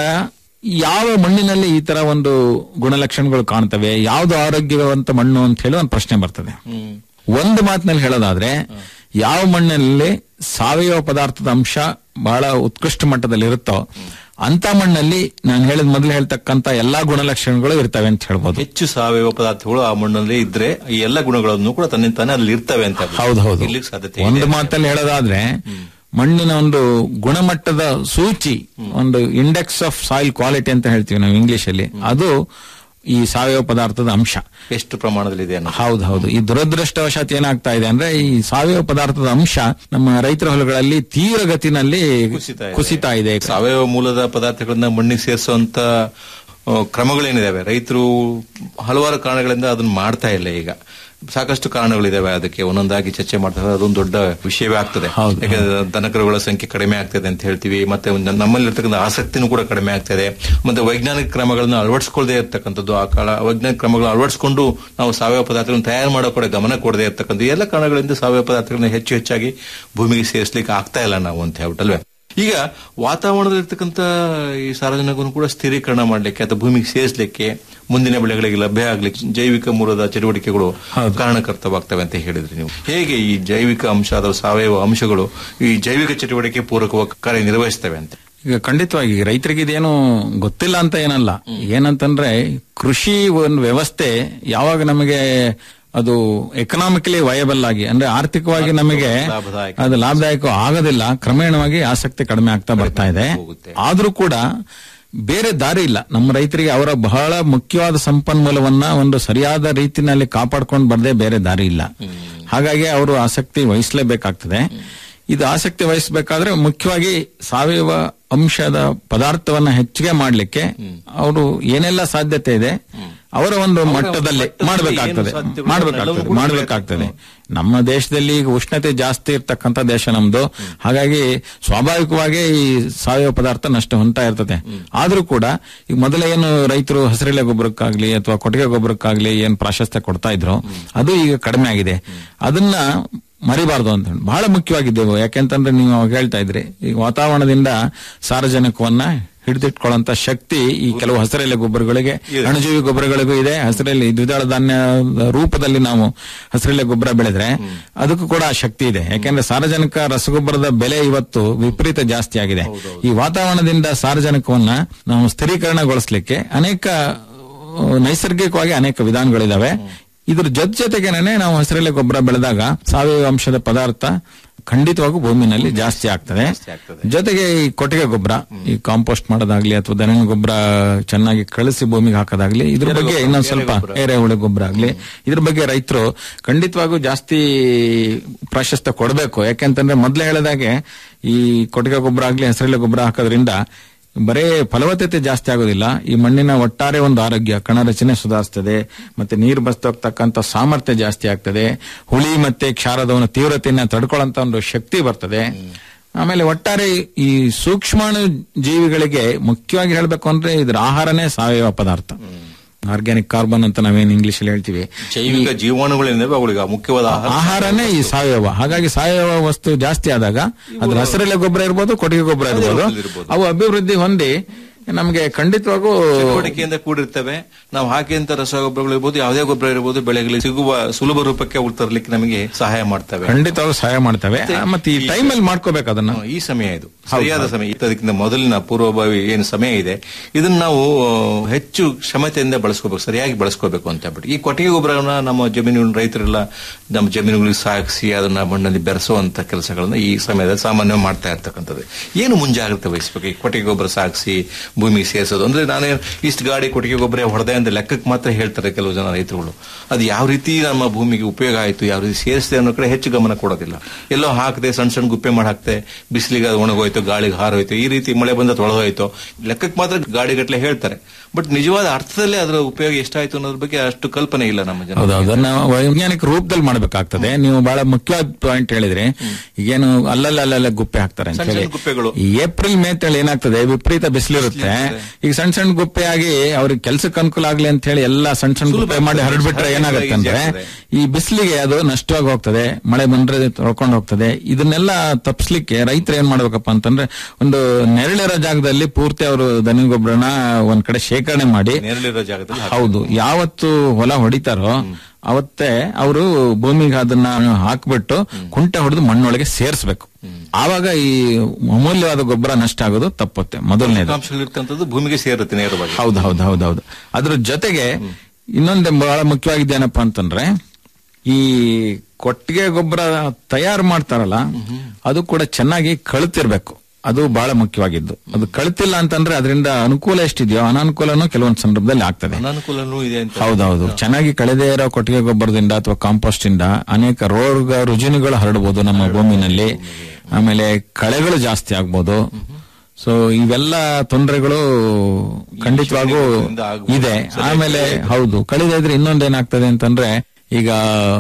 ಯಾವ ಮಣ್ಣಿನಲ್ಲಿ ಈ ತರ ಒಂದು ಗುಣಲಕ್ಷಣಗಳು ಕಾಣ್ತವೆ ಯಾವ್ದು ಆರೋಗ್ಯವಂತ ಮಣ್ಣು ಅಂತ ಹೇಳಿ ಒಂದು ಪ್ರಶ್ನೆ ಬರ್ತದೆ ಒಂದು ಮಾತಿನಲ್ಲಿ ಹೇಳೋದಾದ್ರೆ ಯಾವ ಮಣ್ಣಿನಲ್ಲಿ ಸಾವಯವ ಪದಾರ್ಥದ ಅಂಶ ಬಹಳ ಉತ್ಕೃಷ್ಟ ಮಟ್ಟದಲ್ಲಿ ಇರುತ್ತೋ ಅಂತ ಮಣ್ಣಲ್ಲಿ ನಾನು ಹೇಳಿದ ಮೊದಲು ಹೇಳ್ತಕ್ಕಂತ ಎಲ್ಲಾ ಗುಣಲಕ್ಷಣಗಳು ಇರ್ತವೆ ಅಂತ ಹೇಳ್ಬೋದು ಹೆಚ್ಚು ಸಾವಯವ ಪದಾರ್ಥಗಳು ಆ ಮಣ್ಣಲ್ಲಿ ಇದ್ರೆ ಈ ಎಲ್ಲ ಗುಣಗಳನ್ನು ಕೂಡ ತನ್ನಿಂದ ತಾನೇ ಅಲ್ಲಿ ಇರ್ತವೆ ಅಂತ ಹೌದು ಹೌದು ಇರ್ಲಿಕ್ಕೆ ಸಾಧ್ಯತೆ ಒಂದು ಇದೆ. ಮಾತಲ್ಲಿ ಹೇಳೋದಾದ್ರೆ ಮಣ್ಣಿನ ಒಂದು ಗುಣಮಟ್ಟದ ಸೂಚಿ ಒಂದು ಇಂಡೆಕ್ಸ್ ಆಫ್ ಸಾಯಿಲ್ ಕ್ವಾಲಿಟಿ ಅಂತ ಹೇಳ್ತೀವಿ ನಾವು ಇಂಗ್ಲಿಷ್ ಅಲ್ಲಿ ಅದು ಈ ಸಾವಯವ ಪದಾರ್ಥದ ಅಂಶ ಎಷ್ಟು ಪ್ರಮಾಣದಲ್ಲಿ ಇದೆ ಅನ್ನೋದು. ಹೌದು ಹೌದು ಈ ದುರದೃಷ್ಟವಶಾತ್ ಏನಾಗ್ತಾ ಇದೆ ಅಂದ್ರೆ ಈ ಸಾವಯವ ಪದಾರ್ಥದ ಅಂಶ ನಮ್ಮ ರೈತರ ಹೊಲಗಳಲ್ಲಿ ತೀವ್ರಗತಿನಲ್ಲಿ ಕುಸಿತಾ ಇದೆ. ಕುಸಿತಾ ಇದೆ ಸಾವಯವ ಮೂಲದ ಪದಾರ್ಥಗಳನ್ನ ಮಣ್ಣಿಗೆ ಸೇರಿಸುವಂತ ಆ, ಕ್ರಮಗಳೇನಿದಾವೆ ರೈತರು ಹಲವಾರು ಕಾರಣಗಳಿಂದ ಅದನ್ನ ಮಾಡ್ತಾ ಇಲ್ಲ ಈಗ ಸಾಕಷ್ಟು ಕಾರಣಗಳಿದಾವೆ ಅದಕ್ಕೆ ಒಂದೊಂದಾಗಿ ಚರ್ಚೆ ಮಾಡ್ತಾರೆ ಅದೊಂದು ದೊಡ್ಡ ವಿಷಯವೇ ಆಗ್ತದೆ ಯಾಕಂದ್ರೆ ದನಕರುಗಳ ಸಂಖ್ಯೆ ಕಡಿಮೆ ಆಗ್ತದೆ ಅಂತ ಹೇಳ್ತೀವಿ ಮತ್ತೆ ಒಂದು ನಮ್ಮಲ್ಲಿರ್ತಕ್ಕಂಥ ಆಸಕ್ತಿನೂ ಕೂಡ ಕಡಿಮೆ ಆಗ್ತದೆ ಮತ್ತೆ ವೈಜ್ಞಾನಿಕ ಕ್ರಮಗಳನ್ನು ಅಳವಡಿಸ್ಕೊಳ್ಳದೆ ಇರ್ತಕ್ಕಂಥದ್ದು ಆ ಕಾಲ ವೈಜ್ಞಾನಿಕ ಕ್ರಮಗಳನ್ನು ಅಳವಡಿಸಿಕೊಂಡು ನಾವು ಸಾವಯವ ಪದಾರ್ಥಗಳನ್ನು ತಯಾರು ಮಾಡೋ ಕಡೆ ಗಮನ ಕೊಡದೆ ಇರ್ತಕ್ಕಂಥ ಈ ಎಲ್ಲ ಕಾರಣಗಳಿಂದ ಸಾವಯವ ಪದಾರ್ಥಗಳನ್ನ ಹೆಚ್ಚು ಹೆಚ್ಚಾಗಿ ಭೂಮಿಗೆ ಸೇರಿಸಲಿಕ್ಕೆ ಆಗ್ತಾ ಇಲ್ಲ ನಾವು ಅಂತ ಹೇಳ್ಬಿಟ್ಟಲ್ವೇ ಈಗ ವಾತಾವರಣದಲ್ಲಿರ್ತಕ್ಕಂಥ ಈ ಸಾರಜನಕವನ್ನು ಕೂಡ ಸ್ಥಿರೀಕರಣ ಮಾಡಲಿಕ್ಕೆ ಅಥವಾ ಭೂಮಿಗೆ ಸೇರಿಸಲಿಕ್ಕೆ ಮುಂದಿನ ಬೆಳೆಗಳಿಗೆ ಲಭ್ಯ ಆಗ್ಲಿಕ್ಕೆ ಜೈವಿಕ ಮೂಲದ ಚಟುವಟಿಕೆಗಳು ಕಾರಣಕರ್ತವಾಗ್ತವೆ ಅಂತ ಹೇಳಿದ್ರಿ ನೀವು ಹೇಗೆ ಈ ಜೈವಿಕ ಅಂಶ ಅಥವಾ ಸಾವಯವ ಅಂಶಗಳು ಈ ಜೈವಿಕ ಚಟುವಟಿಕೆ ಪೂರಕವಾಗಿ ಕಾರ್ಯನಿರ್ವಹಿಸ್ತವೆ ಅಂತ ಈಗ ಖಂಡಿತವಾಗಿ ರೈತರಿಗೆ ಇದೇನು ಗೊತ್ತಿಲ್ಲ ಅಂತ ಏನಲ್ಲ ಏನಂತಂದ್ರೆ ಕೃಷಿ ಒಂದು ವ್ಯವಸ್ಥೆ ಯಾವಾಗ ನಮಗೆ ಅದು ಎಕನಾಮಿಕಲಿ ವಯಬಲ್ ಆಗಿ ಅಂದ್ರೆ ಆರ್ಥಿಕವಾಗಿ ನಮಗೆ ಲಾಭದಾಯಕ. ಅದು ಲಾಭದಾಯಕ ಆಗೋದಿಲ್ಲ ಕ್ರಮೇಣವಾಗಿ ಆಸಕ್ತಿ ಕಡಿಮೆ ಆಗ್ತಾ ಬರ್ತಾ ಇದೆ ಆದ್ರೂ ಕೂಡ ಬೇರೆ ದಾರಿ ಇಲ್ಲ ನಮ್ಮ ರೈತರಿಗೆ ಅವರ ಬಹಳ ಮುಖ್ಯವಾದ ಸಂಪನ್ಮೂಲವನ್ನ ಒಂದು ಸರಿಯಾದ ರೀತಿನಲ್ಲಿ ಕಾಪಾಡ್ಕೊಂಡು ಬರ್ದೇ ಬೇರೆ ದಾರಿ ಇಲ್ಲ ಹಾಗಾಗಿ ಅವರು ಆಸಕ್ತಿ ವಹಿಸಲೇಬೇಕಾಗ್ತದೆ ಇದು ಆಸಕ್ತಿ ವಹಿಸಬೇಕಾದ್ರೆ ಮುಖ್ಯವಾಗಿ ಸಾವಯವ ಅಂಶದ ಪದಾರ್ಥವನ್ನ ಹೆಚ್ಚಿಗೆ ಮಾಡಲಿಕ್ಕೆ ಅವರು ಏನೆಲ್ಲ ಸಾಧ್ಯತೆ ಇದೆ ಅವರ ಒಂದು ಮಟ್ಟದಲ್ಲಿ ಮಾಡಬೇಕಾಗ್ತದೆ ಮಾಡಬೇಕಾಗ್ತದೆ ಮಾಡಬೇಕಾಗ್ತದೆ ನಮ್ಮ ದೇಶದಲ್ಲಿ ಈಗ ಉಷ್ಣತೆ ಜಾಸ್ತಿ ಇರ್ತಕ್ಕಂಥ ದೇಶ ನಮ್ದು ಹಾಗಾಗಿ ಸ್ವಾಭಾವಿಕವಾಗಿ ಈ ಸಾವಯವ ಪದಾರ್ಥ ನಷ್ಟ ಹೊಂತಾ ಇರ್ತದೆ ಆದ್ರೂ ಕೂಡ ಈಗ ಮೊದಲೇ ಏನು ರೈತರು ಹಸಿರೆಲೆ ಗೊಬ್ಬರಕ್ಕಾಗ್ಲಿ ಅಥವಾ ಕೊಟ್ಟಿಗೆ ಗೊಬ್ಬರಕ್ಕಾಗ್ಲಿ ಏನ್ ಪ್ರಾಶಸ್ತ್ಯ ಕೊಡ್ತಾ ಇದ್ರು ಅದು ಈಗ ಕಡಿಮೆ ಆಗಿದೆ ಅದನ್ನ ಮರಿಬಾರ್ದು ಅಂತ ಹೇಳಿ. ಬಹಳ ಮುಖ್ಯವಾಗಿದ್ದೆವು ಯಾಕೆಂತಂದ್ರೆ ನೀವು ಅವಾಗ ಹೇಳ್ತಾ ಇದ್ರಿ ಈ ವಾತಾವರಣದಿಂದ ಸಾರಜನಕವನ್ನ ಹಿಡಿದಿಟ್ಕೊಳ್ಳುವಂತ ಶಕ್ತಿ ಈ ಕೆಲವು ಹಸಿರೆಲೆ ಗೊಬ್ಬರಗಳಿಗೆ ಅಣುಜೀವಿ ಗೊಬ್ಬರಗಳಿಗೂ ಇದೆ ಹಸಿರೆಲೆ ದ್ವಿದಳ ಧಾನ್ಯ ರೂಪದಲ್ಲಿ ನಾವು ಹಸಿರೆಲೆ ಗೊಬ್ಬರ ಬೆಳೆದ್ರೆ ಅದಕ್ಕೂ ಕೂಡ ಆ ಶಕ್ತಿ ಇದೆ ಯಾಕೆಂದ್ರೆ ಸಾರಜನಕ ರಸಗೊಬ್ಬರದ ಬೆಲೆ ಇವತ್ತು ವಿಪರೀತ ಜಾಸ್ತಿ ಆಗಿದೆ ಈ ವಾತಾವರಣದಿಂದ ಸಾರಜನಕವನ್ನ ನಾವು ಸ್ಥಿರೀಕರಣಗೊಳಿಸ್ಲಿಕ್ಕೆ ಅನೇಕ ಆ, ನೈಸರ್ಗಿಕವಾಗಿ ಅನೇಕ ವಿಧಾನಗಳಿದಾವೆ ಇದ್ರ ಜೊತೆ ಜೊತೆಗೇನೆ ನಾವು ಹಸಿರೆಲೆ ಗೊಬ್ಬರ ಬೆಳೆದಾಗ ಸಾವಯವ ಅಂಶದ ಪದಾರ್ಥ ಖಂಡಿತವಾಗೂ ಭೂಮಿನಲ್ಲಿ ಜಾಸ್ತಿ ಆಗ್ತದೆ ಜೊತೆಗೆ ಈ ಕೊಟ್ಟಿಗೆ ಗೊಬ್ಬರ ಈ ಕಾಂಪೋಸ್ಟ್ ಮಾಡೋದಾಗ್ಲಿ ಅಥವಾ ದನ ಗೊಬ್ಬರ ಚೆನ್ನಾಗಿ ಕಳಿಸಿ ಭೂಮಿಗೆ ಹಾಕೋದಾಗ್ಲಿ ಇದ್ರ ಬಗ್ಗೆ ಇನ್ನೊಂದ್ ಸ್ವಲ್ಪ ಎರೆಹುಳ ಗೊಬ್ಬರ ಆಗ್ಲಿ ಇದ್ರ ಬಗ್ಗೆ ರೈತರು ಖಂಡಿತವಾಗೂ ಜಾಸ್ತಿ ಪ್ರಾಶಸ್ತ್ಯ ಕೊಡಬೇಕು ಯಾಕೆಂತಂದ್ರೆ ಮೊದ್ಲೇ ಹೇಳಿದಾಗೆ ಈ ಕೊಟ್ಟಿಗೆ ಗೊಬ್ಬರ ಆಗ್ಲಿ ಹಸಿರೆಲೆ ಗೊಬ್ಬರ ಹಾಕೋದ್ರಿಂದ ಬರೇ ಫಲವತ್ತತೆ ಜಾಸ್ತಿ ಆಗೋದಿಲ್ಲ ಈ ಮಣ್ಣಿನ ಒಟ್ಟಾರೆ ಒಂದು ಆರೋಗ್ಯ ಕಣ ರಚನೆ ಸುಧಾರಿಸ್ತದೆ ಮತ್ತೆ ನೀರು ಬಸ್ತೋಗ್ತಕ್ಕಂಥ ಸಾಮರ್ಥ್ಯ ಜಾಸ್ತಿ ಆಗ್ತದೆ ಹುಳಿ ಮತ್ತೆ ಕ್ಷಾರದ ಒಂದು ತೀವ್ರತೆಯನ್ನ ತಡ್ಕೊಳ್ಳೋಂತ ಒಂದು ಶಕ್ತಿ ಬರ್ತದೆ ಆಮೇಲೆ ಒಟ್ಟಾರೆ ಈ ಸೂಕ್ಷ್ಮಾಣು ಜೀವಿಗಳಿಗೆ ಮುಖ್ಯವಾಗಿ ಹೇಳಬೇಕು ಅಂದ್ರೆ ಇದ್ರ ಆಹಾರನೇ ಸಾವಯವ ಪದಾರ್ಥ ಆರ್ಗ್ಯಾನಿಕ್ ಕಾರ್ಬನ್ ಅಂತ ನಾವೇನ್ ಇಂಗ್ಲಿಷ್ ಅಲ್ಲಿ ಹೇಳ್ತೀವಿ ಜೈವಿಕ ಜೀವಾಣುಗಳೇನಿವೆ ಅವುಗಳಿಗೆ ಮುಖ್ಯವಾದ ಆಹಾರ ಆಹಾರನೇ ಈ ಸಾವಯವ ಹಾಗಾಗಿ ಸಾವಯವ ವಸ್ತು ಜಾಸ್ತಿ ಆದಾಗ ಅದ್ರ ಹಸಿರೆಲೆ ಗೊಬ್ಬರ ಇರ್ಬೋದು ಕೊಟ್ಟಿಗೆ ಗೊಬ್ಬರ ಇರ್ಬೋದು ಅವು ಅಭಿವೃದ್ಧಿ ಹೊಂದಿ ನಮಗೆ ಖಂಡಿತವಾಗೂ ಚಟುವಟಿಕೆಯಿಂದ ಕೂಡಿರ್ತವೆ ನಾವು ಹಾಕಿದಂತ ರಸಗೊಬ್ಬರಗಳು ಇರ್ಬೋದು ಯಾವುದೇ ಗೊಬ್ಬರ ಇರ್ಬೋದು ಬೆಳೆಗಳಿಗೆ ಸಿಗುವ ಸುಲಭ ರೂಪಕ್ಕೆ ಅವು ತರಲಿಕ್ಕೆ ನಮಗೆ ಸಹಾಯ ಮಾಡ್ತವೆ ಖಂಡಿತವಾಗೂ ಸಹಾಯ ಮಾಡ್ತವೆ ಮತ್ತೆ ಈ ಟೈಮಲ್ಲಿ ಮಾಡ್ಕೋಬೇಕು ಅದನ್ನ ಈ ಸಮಯ ಇದು ಸರಿಯಾದ ಸಮಯ ಅದಕ್ಕಿಂತ ಮೊದಲಿನ ಪೂರ್ವಭಾವಿ ಏನು ಸಮಯ ಇದೆ ಇದನ್ನ ನಾವು ಆ, ಹೆಚ್ಚು ಕ್ಷಮತೆಯಿಂದ ಬಳಸ್ಕೋಬೇಕು ಸರಿಯಾಗಿ ಬಳಸ್ಕೋಬೇಕು ಅಂತ ಹೇಳ್ಬಿಟ್ಟು ಈ ಕೊಟ್ಟಿಗೆ ಗೊಬ್ಬರವನ್ನ ನಮ್ಮ ಜಮೀನು ರೈತರೆಲ್ಲ ನಮ್ಮ ಜಮೀನುಗಳಿಗೆ ಸಾಗಿಸಿ ಅದನ್ನ ಮಣ್ಣಲ್ಲಿ ಬೆರೆಸುವಂತ ಕೆಲಸಗಳನ್ನ ಈ ಸಮಯದಲ್ಲಿ ಸಾಮಾನ್ಯವಾಗಿ ಮಾಡ್ತಾ ಇರ್ತಕ್ಕಂಥದ್ದು ಏನು ಮುಂಜಾಗ್ರತೆ ವಹಿಸಬೇಕು ಈ ಕೊಟ್ಟಿಗೆ ಗೊಬ್ಬರ ಸಾಗಿಸಿ ಭೂಮಿಗೆ ಸೇರಿಸೋದು ಅಂದ್ರೆ ನಾನೇ ಇಷ್ಟು ಗಾಡಿ ಕೊಟ್ಟಿಗೆ ಗೊಬ್ಬರ ಹೊಡೆದೆ ಅಂತ ಲೆಕ್ಕಕ್ಕೆ ಮಾತ್ರ ಹೇಳ್ತಾರೆ ಕೆಲವು ಜನ ರೈತರುಗಳು ಅದು ಯಾವ ರೀತಿ ನಮ್ಮ ಭೂಮಿಗೆ ಉಪಯೋಗ ಆಯಿತು ಯಾವ ರೀತಿ ಸೇರಿಸಿದೆ ಅನ್ನೋ ಕಡೆ ಹೆಚ್ಚು ಗಮನ ಕೊಡೋದಿಲ್ಲ ಎಲ್ಲೋ ಹಾಕದೆ ಸಣ್ಣ ಸಣ್ಣ ಗುಪ್ಪೆ ಮಾಡಿ ಹಾಕ್ತೆ ಬಿಸಿಲಿಗೆ ಅದು ಒಣಗೋಯ್ತು ಗಾಳಿಗೆ ಹಾರೋಯ್ತು ಈ ರೀತಿ ಮಳೆ ಬಂದ ತೊಳೆದೋಯ್ತು ಲೆಕ್ಕಕ್ಕೆ ಮಾತ್ರ ಗಾಡಿಗಟ್ಟಲೆ ಹೇಳ್ತಾರೆ ಬಟ್ ನಿಜವಾದ ಅರ್ಥದಲ್ಲಿ ಅದರ ಉಪಯೋಗ ಎಷ್ಟಾಯ್ತು ಅನ್ನೋದ್ರ ಬಗ್ಗೆ ಅಷ್ಟು ಕಲ್ಪನೆ ಇಲ್ಲ ನಮ್ಮ ಜನ ಹೌದು ಅದನ್ನ ವೈಜ್ಞಾನಿಕ ರೂಪದಲ್ಲಿ ಮಾಡಬೇಕಾಗ್ತದೆ ನೀವು ಬಹಳ ಮುಖ್ಯವಾದ ಪಾಯಿಂಟ್ ಹೇಳಿದ್ರೆ ಈಗೇನು ಅಲ್ಲಲ್ಲ ಅಲ್ಲಲ್ಲ ಗುಪ್ಪೆ ಹಾಕ್ತಾರೆ ಅಂತ ಸಣ್ಣ ಹೇಳಿ ಸಣ್ಣ ಗುಪ್ಪೆಗಳು ಈ ಏಪ್ರಿಲ್ ಮೇ ತಿಂಗಳು ಏನಾಗ್ತದೆ ವಿಪರೀತ ಬಿಸಿಲಿರುತ್ತೆ ಈಗ ಸಣ್ಣ ಸಣ್ಣ ಗುಪ್ಪೆ ಆಗಿ ಅವ್ರಿಗೆ ಕೆಲ್ಸಕ್ಕೆ ಅನುಕೂಲ ಆಗ್ಲಿ ಅಂತ ಹೇಳಿ ಎಲ್ಲಾ ಸಣ್ಣ ಸಣ್ಣ ಗುಪ್ಪೆ ಮಾಡಿ ಹರಡ್ಬಿಟ್ರೆ ಏನಾಗುತ್ತೆ ಅಂದ್ರೆ ಈ ಬಿಸಿಲಿಗೆ ಅದು ನಷ್ಟವಾಗಿ ಹೋಗ್ತದೆ ಮಳೆ ಬಂದ್ರೆ ತೊಳ್ಕೊಂಡು ಹೋಗ್ತದೆ ಇದನ್ನೆಲ್ಲ ತಪ್ಪಿಸ್ಲಿಕ್ಕೆ ರೈತರು ಏನ್ ಮಾಡ್ಬೇಕಪ್ಪ ಅಂತಂದ್ರೆ ಒಂದು ನೆರಳಿರೋ ಜಾಗದಲ್ಲಿ ಪೂರ್ತಿ ಅವರು ದನಿ ಗೊಬ್ಬರನ ಒಂದ್ ಕಡೆ ಶೇಖರಣೆ ಮಾಡಿ ನೆರಳಿರೋ ಜಾಗದಲ್ಲಿ ಹಾಕ್ಬೇಕು. ಹೌದು ಯಾವತ್ತು ಹೊಲ ಹೊಡಿತಾರೋ ಅವತ್ತೇ ಅವರು ಭೂಮಿಗೆ ಅದನ್ನ ಹಾಕ್ಬಿಟ್ಟು ಕುಂಟೆ ಹೊಡೆದು ಮಣ್ಣೊಳಗೆ ಸೇರಿಸಬೇಕು ಆವಾಗ ಈ ಅಮೂಲ್ಯವಾದ ಗೊಬ್ಬರ ನಷ್ಟ ಆಗೋದು ತಪ್ಪುತ್ತೆ ಮೊದಲನೇದು ಅಂಶಗಳಿರ್ತಕ್ಕಂಥದ್ದು ಭೂಮಿಗೆ ಸೇರುತ್ತೆ ನೇರವಾಗಿ ಹೌದು ಹೌದು ಹೌದು ಹೌದು ಅದ್ರ ಜೊತೆಗೆ ಇನ್ನೊಂದು ಬಹಳ ಮುಖ್ಯವಾಗಿದ್ದೇನಪ್ಪ ಅಂತಂದ್ರೆ ಈ ಕೊಟ್ಟಿಗೆ ಗೊಬ್ಬರ ತಯಾರು ಮಾಡ್ತಾರಲ್ಲ ಅದು ಕೂಡ ಚೆನ್ನಾಗಿ ಕಳುತಿರ್ಬೇಕು ಅದು ಬಹಳ ಮುಖ್ಯವಾಗಿದ್ದು ಅದು ಕಳ್ತಿಲ್ಲ ಅಂತಂದ್ರೆ ಅದರಿಂದ ಅನುಕೂಲ ಎಷ್ಟಿದೆಯೋ ಅನಾನುಕೂಲನೂ ಕೆಲವೊಂದು ಸಂದರ್ಭದಲ್ಲಿ ಆಗ್ತದೆ ಅನಾನುಕೂಲನೂ ಇದೆ ಅಂತ ಹೌದೌದು ಚೆನ್ನಾಗಿ ಕಳೆದೇ ಇರೋ ಕೊಟ್ಟಿಗೆ ಗೊಬ್ಬರದಿಂದ ಅಥವಾ ಕಾಂಪೋಸ್ಟ್ ಇಂದ ಅನೇಕ ರೋಗ ರುಜಿನಗಳು ಹರಡಬಹುದು ನಮ್ಮ ಭೂಮಿನಲ್ಲಿ ಆಮೇಲೆ ಕಳೆಗಳು ಜಾಸ್ತಿ ಆಗ್ಬೋದು ಸೊ ಇವೆಲ್ಲ ತೊಂದರೆಗಳು ಖಂಡಿತವಾಗೂ ಇದೆ ಆಮೇಲೆ ಹೌದು ಕಳೆದೇ ಇದ್ರೆ ಇನ್ನೊಂದೇನಾಗ್ತದೆ ಅಂತಂದ್ರೆ ಈಗ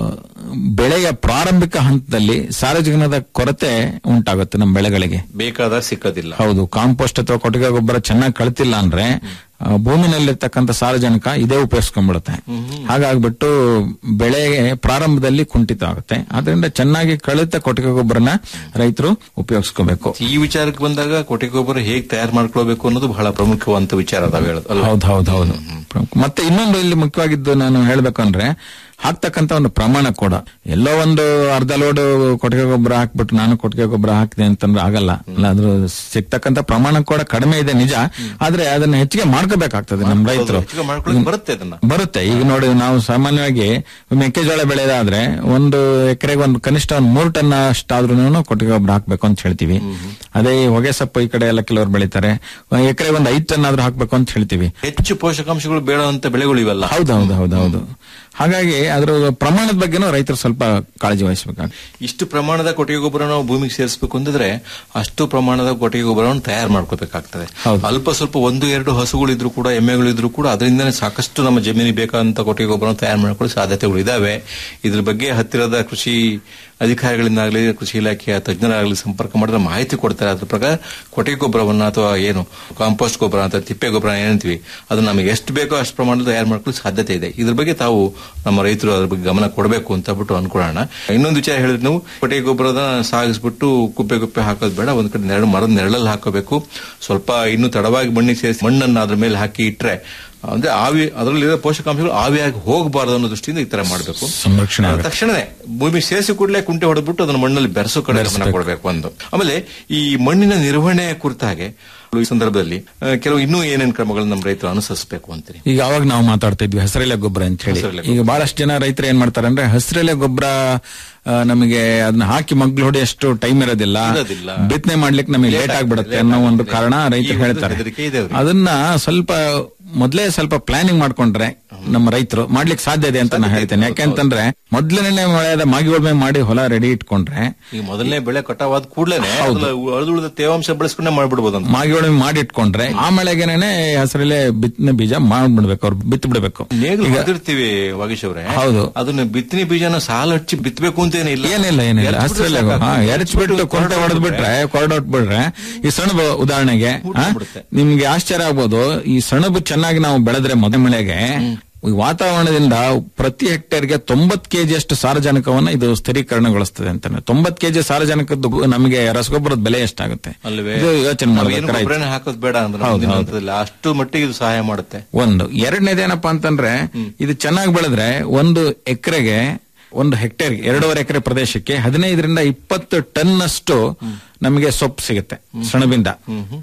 ಬೆಳೆಯ ಪ್ರಾರಂಭಿಕ ಹಂತದಲ್ಲಿ ಸಾರಜನಕದ ಕೊರತೆ ಉಂಟಾಗುತ್ತೆ ನಮ್ಮ ಬೆಳೆಗಳಿಗೆ ಬೇಕಾದಾಗ ಸಿಕ್ಕೋದಿಲ್ಲ ಹೌದು ಕಾಂಪೋಸ್ಟ್ ಅಥವಾ ಕೊಟ್ಟಿಗೆ ಗೊಬ್ಬರ ಚೆನ್ನಾಗಿ ಕಳ್ತಿಲ್ಲ ಅಂದ್ರೆ ಆ, ಭೂಮಿನಲ್ಲಿರ್ತಕ್ಕಂಥ ಸಾರಜನಕ ಇದೇ ಉಪಯೋಗಿಸ್ಕೊಂಡ್ಬಿಡುತ್ತೆ ಹಾಗಾಗ್ಬಿಟ್ಟು ಬೆಳೆಗೆ ಪ್ರಾರಂಭದಲ್ಲಿ ಕುಂಠಿತ ಆಗುತ್ತೆ ಅದರಿಂದ ಚೆನ್ನಾಗಿ ಕಳಿತ ಕೊಟ್ಟಿಗೆ ಗೊಬ್ಬರನ ರೈತರು ಉಪಯೋಗಿಸ್ಕೋಬೇಕು ಈ ವಿಚಾರಕ್ಕೆ ಬಂದಾಗ ಕೊಟ್ಟಿಗೆ ಗೊಬ್ಬರ ಹೇಗೆ ತಯಾರು ಮಾಡ್ಕೊಳ್ಬೇಕು ಅನ್ನೋದು ಬಹಳ ಪ್ರಮುಖವಂತ ವಿಚಾರ ಅದಾವ ಹೇಳೋದು ಅಲ್ವಾ? ಹೌದು ಹೌದು ಹೌದು ಮತ್ತೆ ಇನ್ನೊಂದು ಇಲ್ಲಿ ಮುಖ್ಯವಾಗಿದ್ದು ನಾನು ಹೇಳ್ಬೇಕಂದ್ರೆ ಹಾಕ್ತಕ್ಕಂತ ಒಂದು ಪ್ರಮಾಣ ಕೂಡ ಎಲ್ಲೋ ಒಂದು ಅರ್ಧ ಲೋಡ್ ಕೊಟ್ಟಿಗೆ ಗೊಬ್ಬರ ಹಾಕ್ಬಿಟ್ಟು ನಾನು ಕೊಟ್ಟಿಗೆ ಗೊಬ್ಬರ ಹಾಕಿದೆ ಅಂತಂದ್ರೆ ಆಗಲ್ಲ ಅಲ್ಲ ಅದ್ರ ಸಿಗ್ತಕ್ಕಂತ ಪ್ರಮಾಣ ಕೂಡ ಕಡಿಮೆ ಇದೆ ನಿಜ ಆದ್ರೆ ಅದನ್ನ ಹೆಚ್ಚಿಗೆ ಮಾಡ್ಕೋಬೇಕಾಗ್ತದೆ ನಮ್ಮ ರೈತರು ಹೆಚ್ಚಿಗೆ ಮಾಡ್ಕೊಳ್ಳೋಕೆ ಬರುತ್ತೆ ಅದನ್ನ ಬರುತ್ತೆ ಈಗ ನೋಡಿ ನಾವು ಸಾಮಾನ್ಯವಾಗಿ ಮೆಕ್ಕೆಜೋಳ ಬೆಳೆದಾದ್ರೆ ಒಂದು ಎಕರೆಗೆ ಒಂದು ಕನಿಷ್ಠ ಒಂದು ಮೂರು ಟನ್ ಅಷ್ಟಾದ್ರೂ ಕೊಟ್ಟಿಗೆ ಗೊಬ್ಬರ ಹಾಕ್ಬೇಕು ಅಂತ ಹೇಳ್ತೀವಿ ಅದೇ ಈ ಹೊಗೆ ಸೊಪ್ಪು ಈ ಕಡೆ ಎಲ್ಲ ಕೆಲವರು ಬೆಳಿತಾರೆ ಎಕರೆಗೆ ಒಂದು ಐದು ಟನ್ ಆದ್ರೂ ಹಾಕ್ಬೇಕು ಅಂತ ಹೇಳ್ತೀವಿ ಹೆಚ್ಚು ಪೋಷಕಾಂಶಗಳು ಬೇಡವಂತ ಬೆಳೆಗಳು ಇವೆಲ್ಲ ಹೌದು ಹೌದು ಹೌದು ಹೌದು ಹಾಗಾಗಿ ಅದ್ರ ಪ್ರಮಾಣದ ಬಗ್ಗೆನೂ ರೈತರು ಸ್ವಲ್ಪ ಕಾಳಜಿ ವಹಿಸಬೇಕಾಗ್ತದೆ ಇಷ್ಟು ಪ್ರಮಾಣದ ಕೊಟ್ಟಿಗೆ ಗೊಬ್ಬರ ನಾವು ಭೂಮಿಗೆ ಸೇರಿಸಬೇಕು ಅಂತಂದ್ರೆ ಅಷ್ಟು ಪ್ರಮಾಣದ ಕೊಟ್ಟಿಗೆ ಗೊಬ್ಬರವನ್ನು ತಯಾರು ಮಾಡ್ಕೋಬೇಕಾಗ್ತದೆ ಅಲ್ಪ ಸ್ವಲ್ಪ ಒಂದು ಎರಡು ಹಸುಗಳಿದ್ರು ಕೂಡ ಎಮ್ಮೆಗಳಿದ್ರು ಕೂಡ ಅದರಿಂದನೇ ಸಾಕಷ್ಟು ನಮ್ಮ ಜಮೀನಿಗೆ ಬೇಕಾದಂತ ಕೊಟ್ಟಿಗೆ ಗೊಬ್ಬರ ತಯಾರು ಮಾಡ್ಕೊಳ್ಳೋ ಸಾಧ್ಯತೆಗಳು ಇದಾವೆ ಇದ್ರ ಬಗ್ಗೆ ಹತ್ತಿರದ ಕೃಷಿ ಅಧಿಕಾರಿಗಳಿಂದಾಗಲಿ ಕೃಷಿ ಇಲಾಖೆಯ ತಜ್ಞರಾಗಲಿ ಸಂಪರ್ಕ ಮಾಡಿದ್ರೆ ಮಾಹಿತಿ ಕೊಡ್ತಾರೆ ಅದ್ರ ಪ್ರಕಾರ ಕೊಟ್ಟಿಗೆ ಗೊಬ್ಬರವನ್ನ ಅಥವಾ ಏನು ಕಾಂಪೋಸ್ಟ್ ಗೊಬ್ಬರ ಅಂತ ತಿಪ್ಪೆ ಗೊಬ್ಬರ ಏನಂತೀವಿ ಅದು ನಮಗೆ ಎಷ್ಟು ಬೇಕೋ ಅಷ್ಟು ಪ್ರಮಾಣದ ತಯಾರು ಮಾಡ್ಕೊಳ್ಳೋ ಸಾಧ್ಯತೆ ಇದೆ ಇದ್ರ ಬಗ್ಗೆ ತಾವು ನಮ್ಮ ರೈತರು ಅದ್ರ ಬಗ್ಗೆ ಗಮನ ಕೊಡಬೇಕು ಅಂತ ಬಿಟ್ಟು ಅನ್ಕೊಳ್ಳೋಣ ಇನ್ನೊಂದು ವಿಚಾರ ಹೇಳಿದ್ರೆ ನಾವು ಕೊಟ್ಟಿಗೆ ಗೊಬ್ಬರದ ಸಾಗಿಸ್ಬಿಟ್ಟು ಕುಪ್ಪೆ ಕುಪ್ಪೆ ಹಾಕೋದು ಬೇಡ ಒಂದ್ ಕಡೆ ನೆರಳು ಮರದ ನೆರಳಲ್ಲಿ ಹಾಕೋಬೇಕು ಸ್ವಲ್ಪ ಇನ್ನು ತಡವಾಗಿ ಮಣ್ಣಿಗೆ ಸೇರಿಸಿ ಮಣ್ಣನ್ನು ಅದ್ರ ಮೇಲೆ ಹಾಕಿ ಇಟ್ರೆ ಅಂದ್ರೆ ಆವಿ ಅದರಲ್ಲಿರೋ ಪೋಷಕಾಂಶಗಳು ಆವಿಯಾಗಿ ಹೋಗಬಾರದು ಅನ್ನೋ ದೃಷ್ಟಿಯಿಂದ ಈ ತರ ಮಾಡಬೇಕು ಸಂರಕ್ಷಣೆ ಅದ್ರ ತಕ್ಷಣವೇ ಭೂಮಿ ಸೇರಿಸಿ ಕೂಡಲೇ ಕುಂಟೆ ಹೊಡೆದ್ಬಿಟ್ಟು ಅದನ್ನ ಮಣ್ಣಲ್ಲಿ ಬೆರೆಸೋ ಕಡೆ ಗಮನ ಕೊಡಬೇಕು ಒಂದು ಆಮೇಲೆ ಈ ಮಣ್ಣಿನ ನಿರ್ವಹಣೆ ಕುರಿತಾಗೆ ಈ ಸಂದರ್ಭದಲ್ಲಿ ಆ, ಕೆಲವು ಇನ್ನೂ ಏನೇನು ಕ್ರಮಗಳನ್ನ ನಮ್ಮ ರೈತರು ಅನುಸರಿಸಬೇಕು ಅಂತೀರಿ ಈಗ ಅವಾಗ ನಾವು ಮಾತಾಡ್ತಾ ಇದ್ವಿ ಹಸಿರೆಲೆ ಗೊಬ್ಬರ ಅಂತ ಹೇಳಿ ಹಸಿರೆಲೆ ಈಗ ಬಹಳಷ್ಟು ಜನ ರೈತರು ಏನ್ ಮಾಡ್ತಾರೆ ಅಂದ್ರೆ ಹಸಿರೆಲೆ ಗೊಬ್ಬರ ಆ, ನಮಗೆ ಅದನ್ನ ಹಾಕಿ ಮಗ್ಳು ಹೊಡೆಯಷ್ಟು ಟೈಮ್ ಇರೋದಿಲ್ಲ ಇರೋದಿಲ್ಲ. ಬಿತ್ತನೆ ಮಾಡ್ಲಿಕ್ಕೆ ನಮಗೆ ಲೇಟ್ ಆಗ್ಬಿಡುತ್ತೆ ಅನ್ನೋ ಒಂದು ಕಾರಣ ರೈತರು ಈ ಒಂದು ಹೇಳ್ತಾರೆ ಹೆದರಿಕೆ ಇದೆ ಅವ್ರಿಗೆ. ಅದನ್ನ ಸ್ವಲ್ಪ ಮೊದ್ಲೇ ಸ್ವಲ್ಪ ಪ್ಲಾನಿಂಗ್ ಮಾಡ್ಕೊಂಡ್ರೆ ನಮ್ಮ ರೈತರು ಮಾಡ್ಲಿಕ್ಕೆ ಸಾಧ್ಯ ಇದೆ ಅಂತ ನಾನು ಹೇಳ್ತೇನೆ ಯಾಕೆಂತಂದ್ರೆ ಮೊದ್ಲನೇ ಮಳೆಯಾದ ಮಾಗಿ ಉಳ್ಮೆ ಮಾಡಿ ಹೊಲ ರೆಡಿ ಇಟ್ಕೊಂಡ್ರೆ ಈಗ ಮೊದಲನೇ ಬೆಳೆ ಕಟಾವಾದ ಕೂಡಲೇ ಉಳಿದ ತೇವಾಂಶ ಬೆಳೆಸ್ಕೊಂಡೇ ಮಾಡ್ಬಿಡ್ಬೋದು ಅಂತ ಮಾಗಿ ಉಳ್ಮೆ ಮಾಡಿ ಇಟ್ಕೊಂಡ್ರೆ ಆ ಮಳೆಗೆನೆ ಹಸಿರೆಲೆ ಬಿತ್ತನೆ ಬೀಜ ಮಾಡ್ಬಿಡ್ಬೇಕು ಅವ್ರು ಬಿತ್ತು ಬಿಡ್ಬೇಕು ನೇಗಿಲು ಹೊಡೆದಿರ್ತೀವಿ ವಾಗೀಶ್ ಅವರೇ ಹೌದು. ಅದನ್ನ ಬಿತ್ತನೆ ಬೀಜನ ಸಾಲ ಹಚ್ಚಿ ಬಿತ್ತಬೇಕು ಅಂತ ಏನಿಲ್ಲ ಏನಿಲ್ಲ ಏನಿಲ್ಲ ಎರ್ಚ್ಬಿಟ್ರೆ ಹಸಿರಲ್ಲೇ ಸಾಕಾಗ್ತದೆ. ಎರಚ್ಬಿಟ್ಟು ಕೊಂಟೆ ಹೊಡೆದ್ ಬಿಟ್ರೆ ಕೊರಡೊಟ್ಬಿಟ್ರೆ ಈ ಸೆಣಬು ಉದಾಹರಣೆಗೆ ಆ, ನಿಮ್ಗೆ ಆಶ್ಚರ್ಯ ಆಗ್ಬೋದು ಈ ಸೆಣಬು ಚೆನ್ನಾಗಿ ನಾವು ಬೆಳೆದ್ರೆ ಮೊದಲ ಮಳೆಗೆ ಈ ವಾತಾವರಣದಿಂದ ಪ್ರತಿ ಹೆಕ್ಟೇರ್ಗೆ ತೊಂಬತ್ ಕೆಜಿ ಅಷ್ಟು ಸಾರಜನಕವನ್ನ ಇದು ಸ್ಥಿರೀಕರಣಗೊಳಿಸ್ತದೆ ಅಂತಾನೆ ತೊಂಬತ್ ಕೆಜಿ ಸಾರಜನಕದ್ದು ನಮಗೆ ರಸಗೊಬ್ಬರದ ಬೆಲೆ ಎಷ್ಟಾಗುತ್ತೆ ಅಲ್ವೇ ಇದು ಯೋಚನೆ ನಾವೇನು ಮಾಡ್ಬೇಕು ರೈತ. ಗೊಬ್ಬರನೇ ಹಾಕೋದು ಬೇಡ ಅಂದ್ರೆ ಹೌದು, ಮುಂದಿನ ಹೌದು. ಹಂತದಲ್ಲಿ ಅಷ್ಟು ಮಟ್ಟಿಗೆ ಇದು ಸಹಾಯ ಮಾಡುತ್ತೆ ಒಂದು ಎರಡನೇದೇನಪ್ಪ ಅಂತಂದ್ರೆ ಇದು ಚೆನ್ನಾಗಿ ಬೆಳೆದ್ರೆ ಒಂದು ಎಕರೆಗೆ ಒಂದು ಹೆಕ್ಟೇರ್ ಎರಡೂವರೆ ಎಕರೆ ಪ್ರದೇಶಕ್ಕೆ ಹದಿನೈದರಿಂದ ಇಪ್ಪತ್ತು ಟನ್ ಅಷ್ಟು ನಮಗೆ ಸೊಪ್ಪು ಸಿಗುತ್ತೆ ಸೆಣಬಿಂದ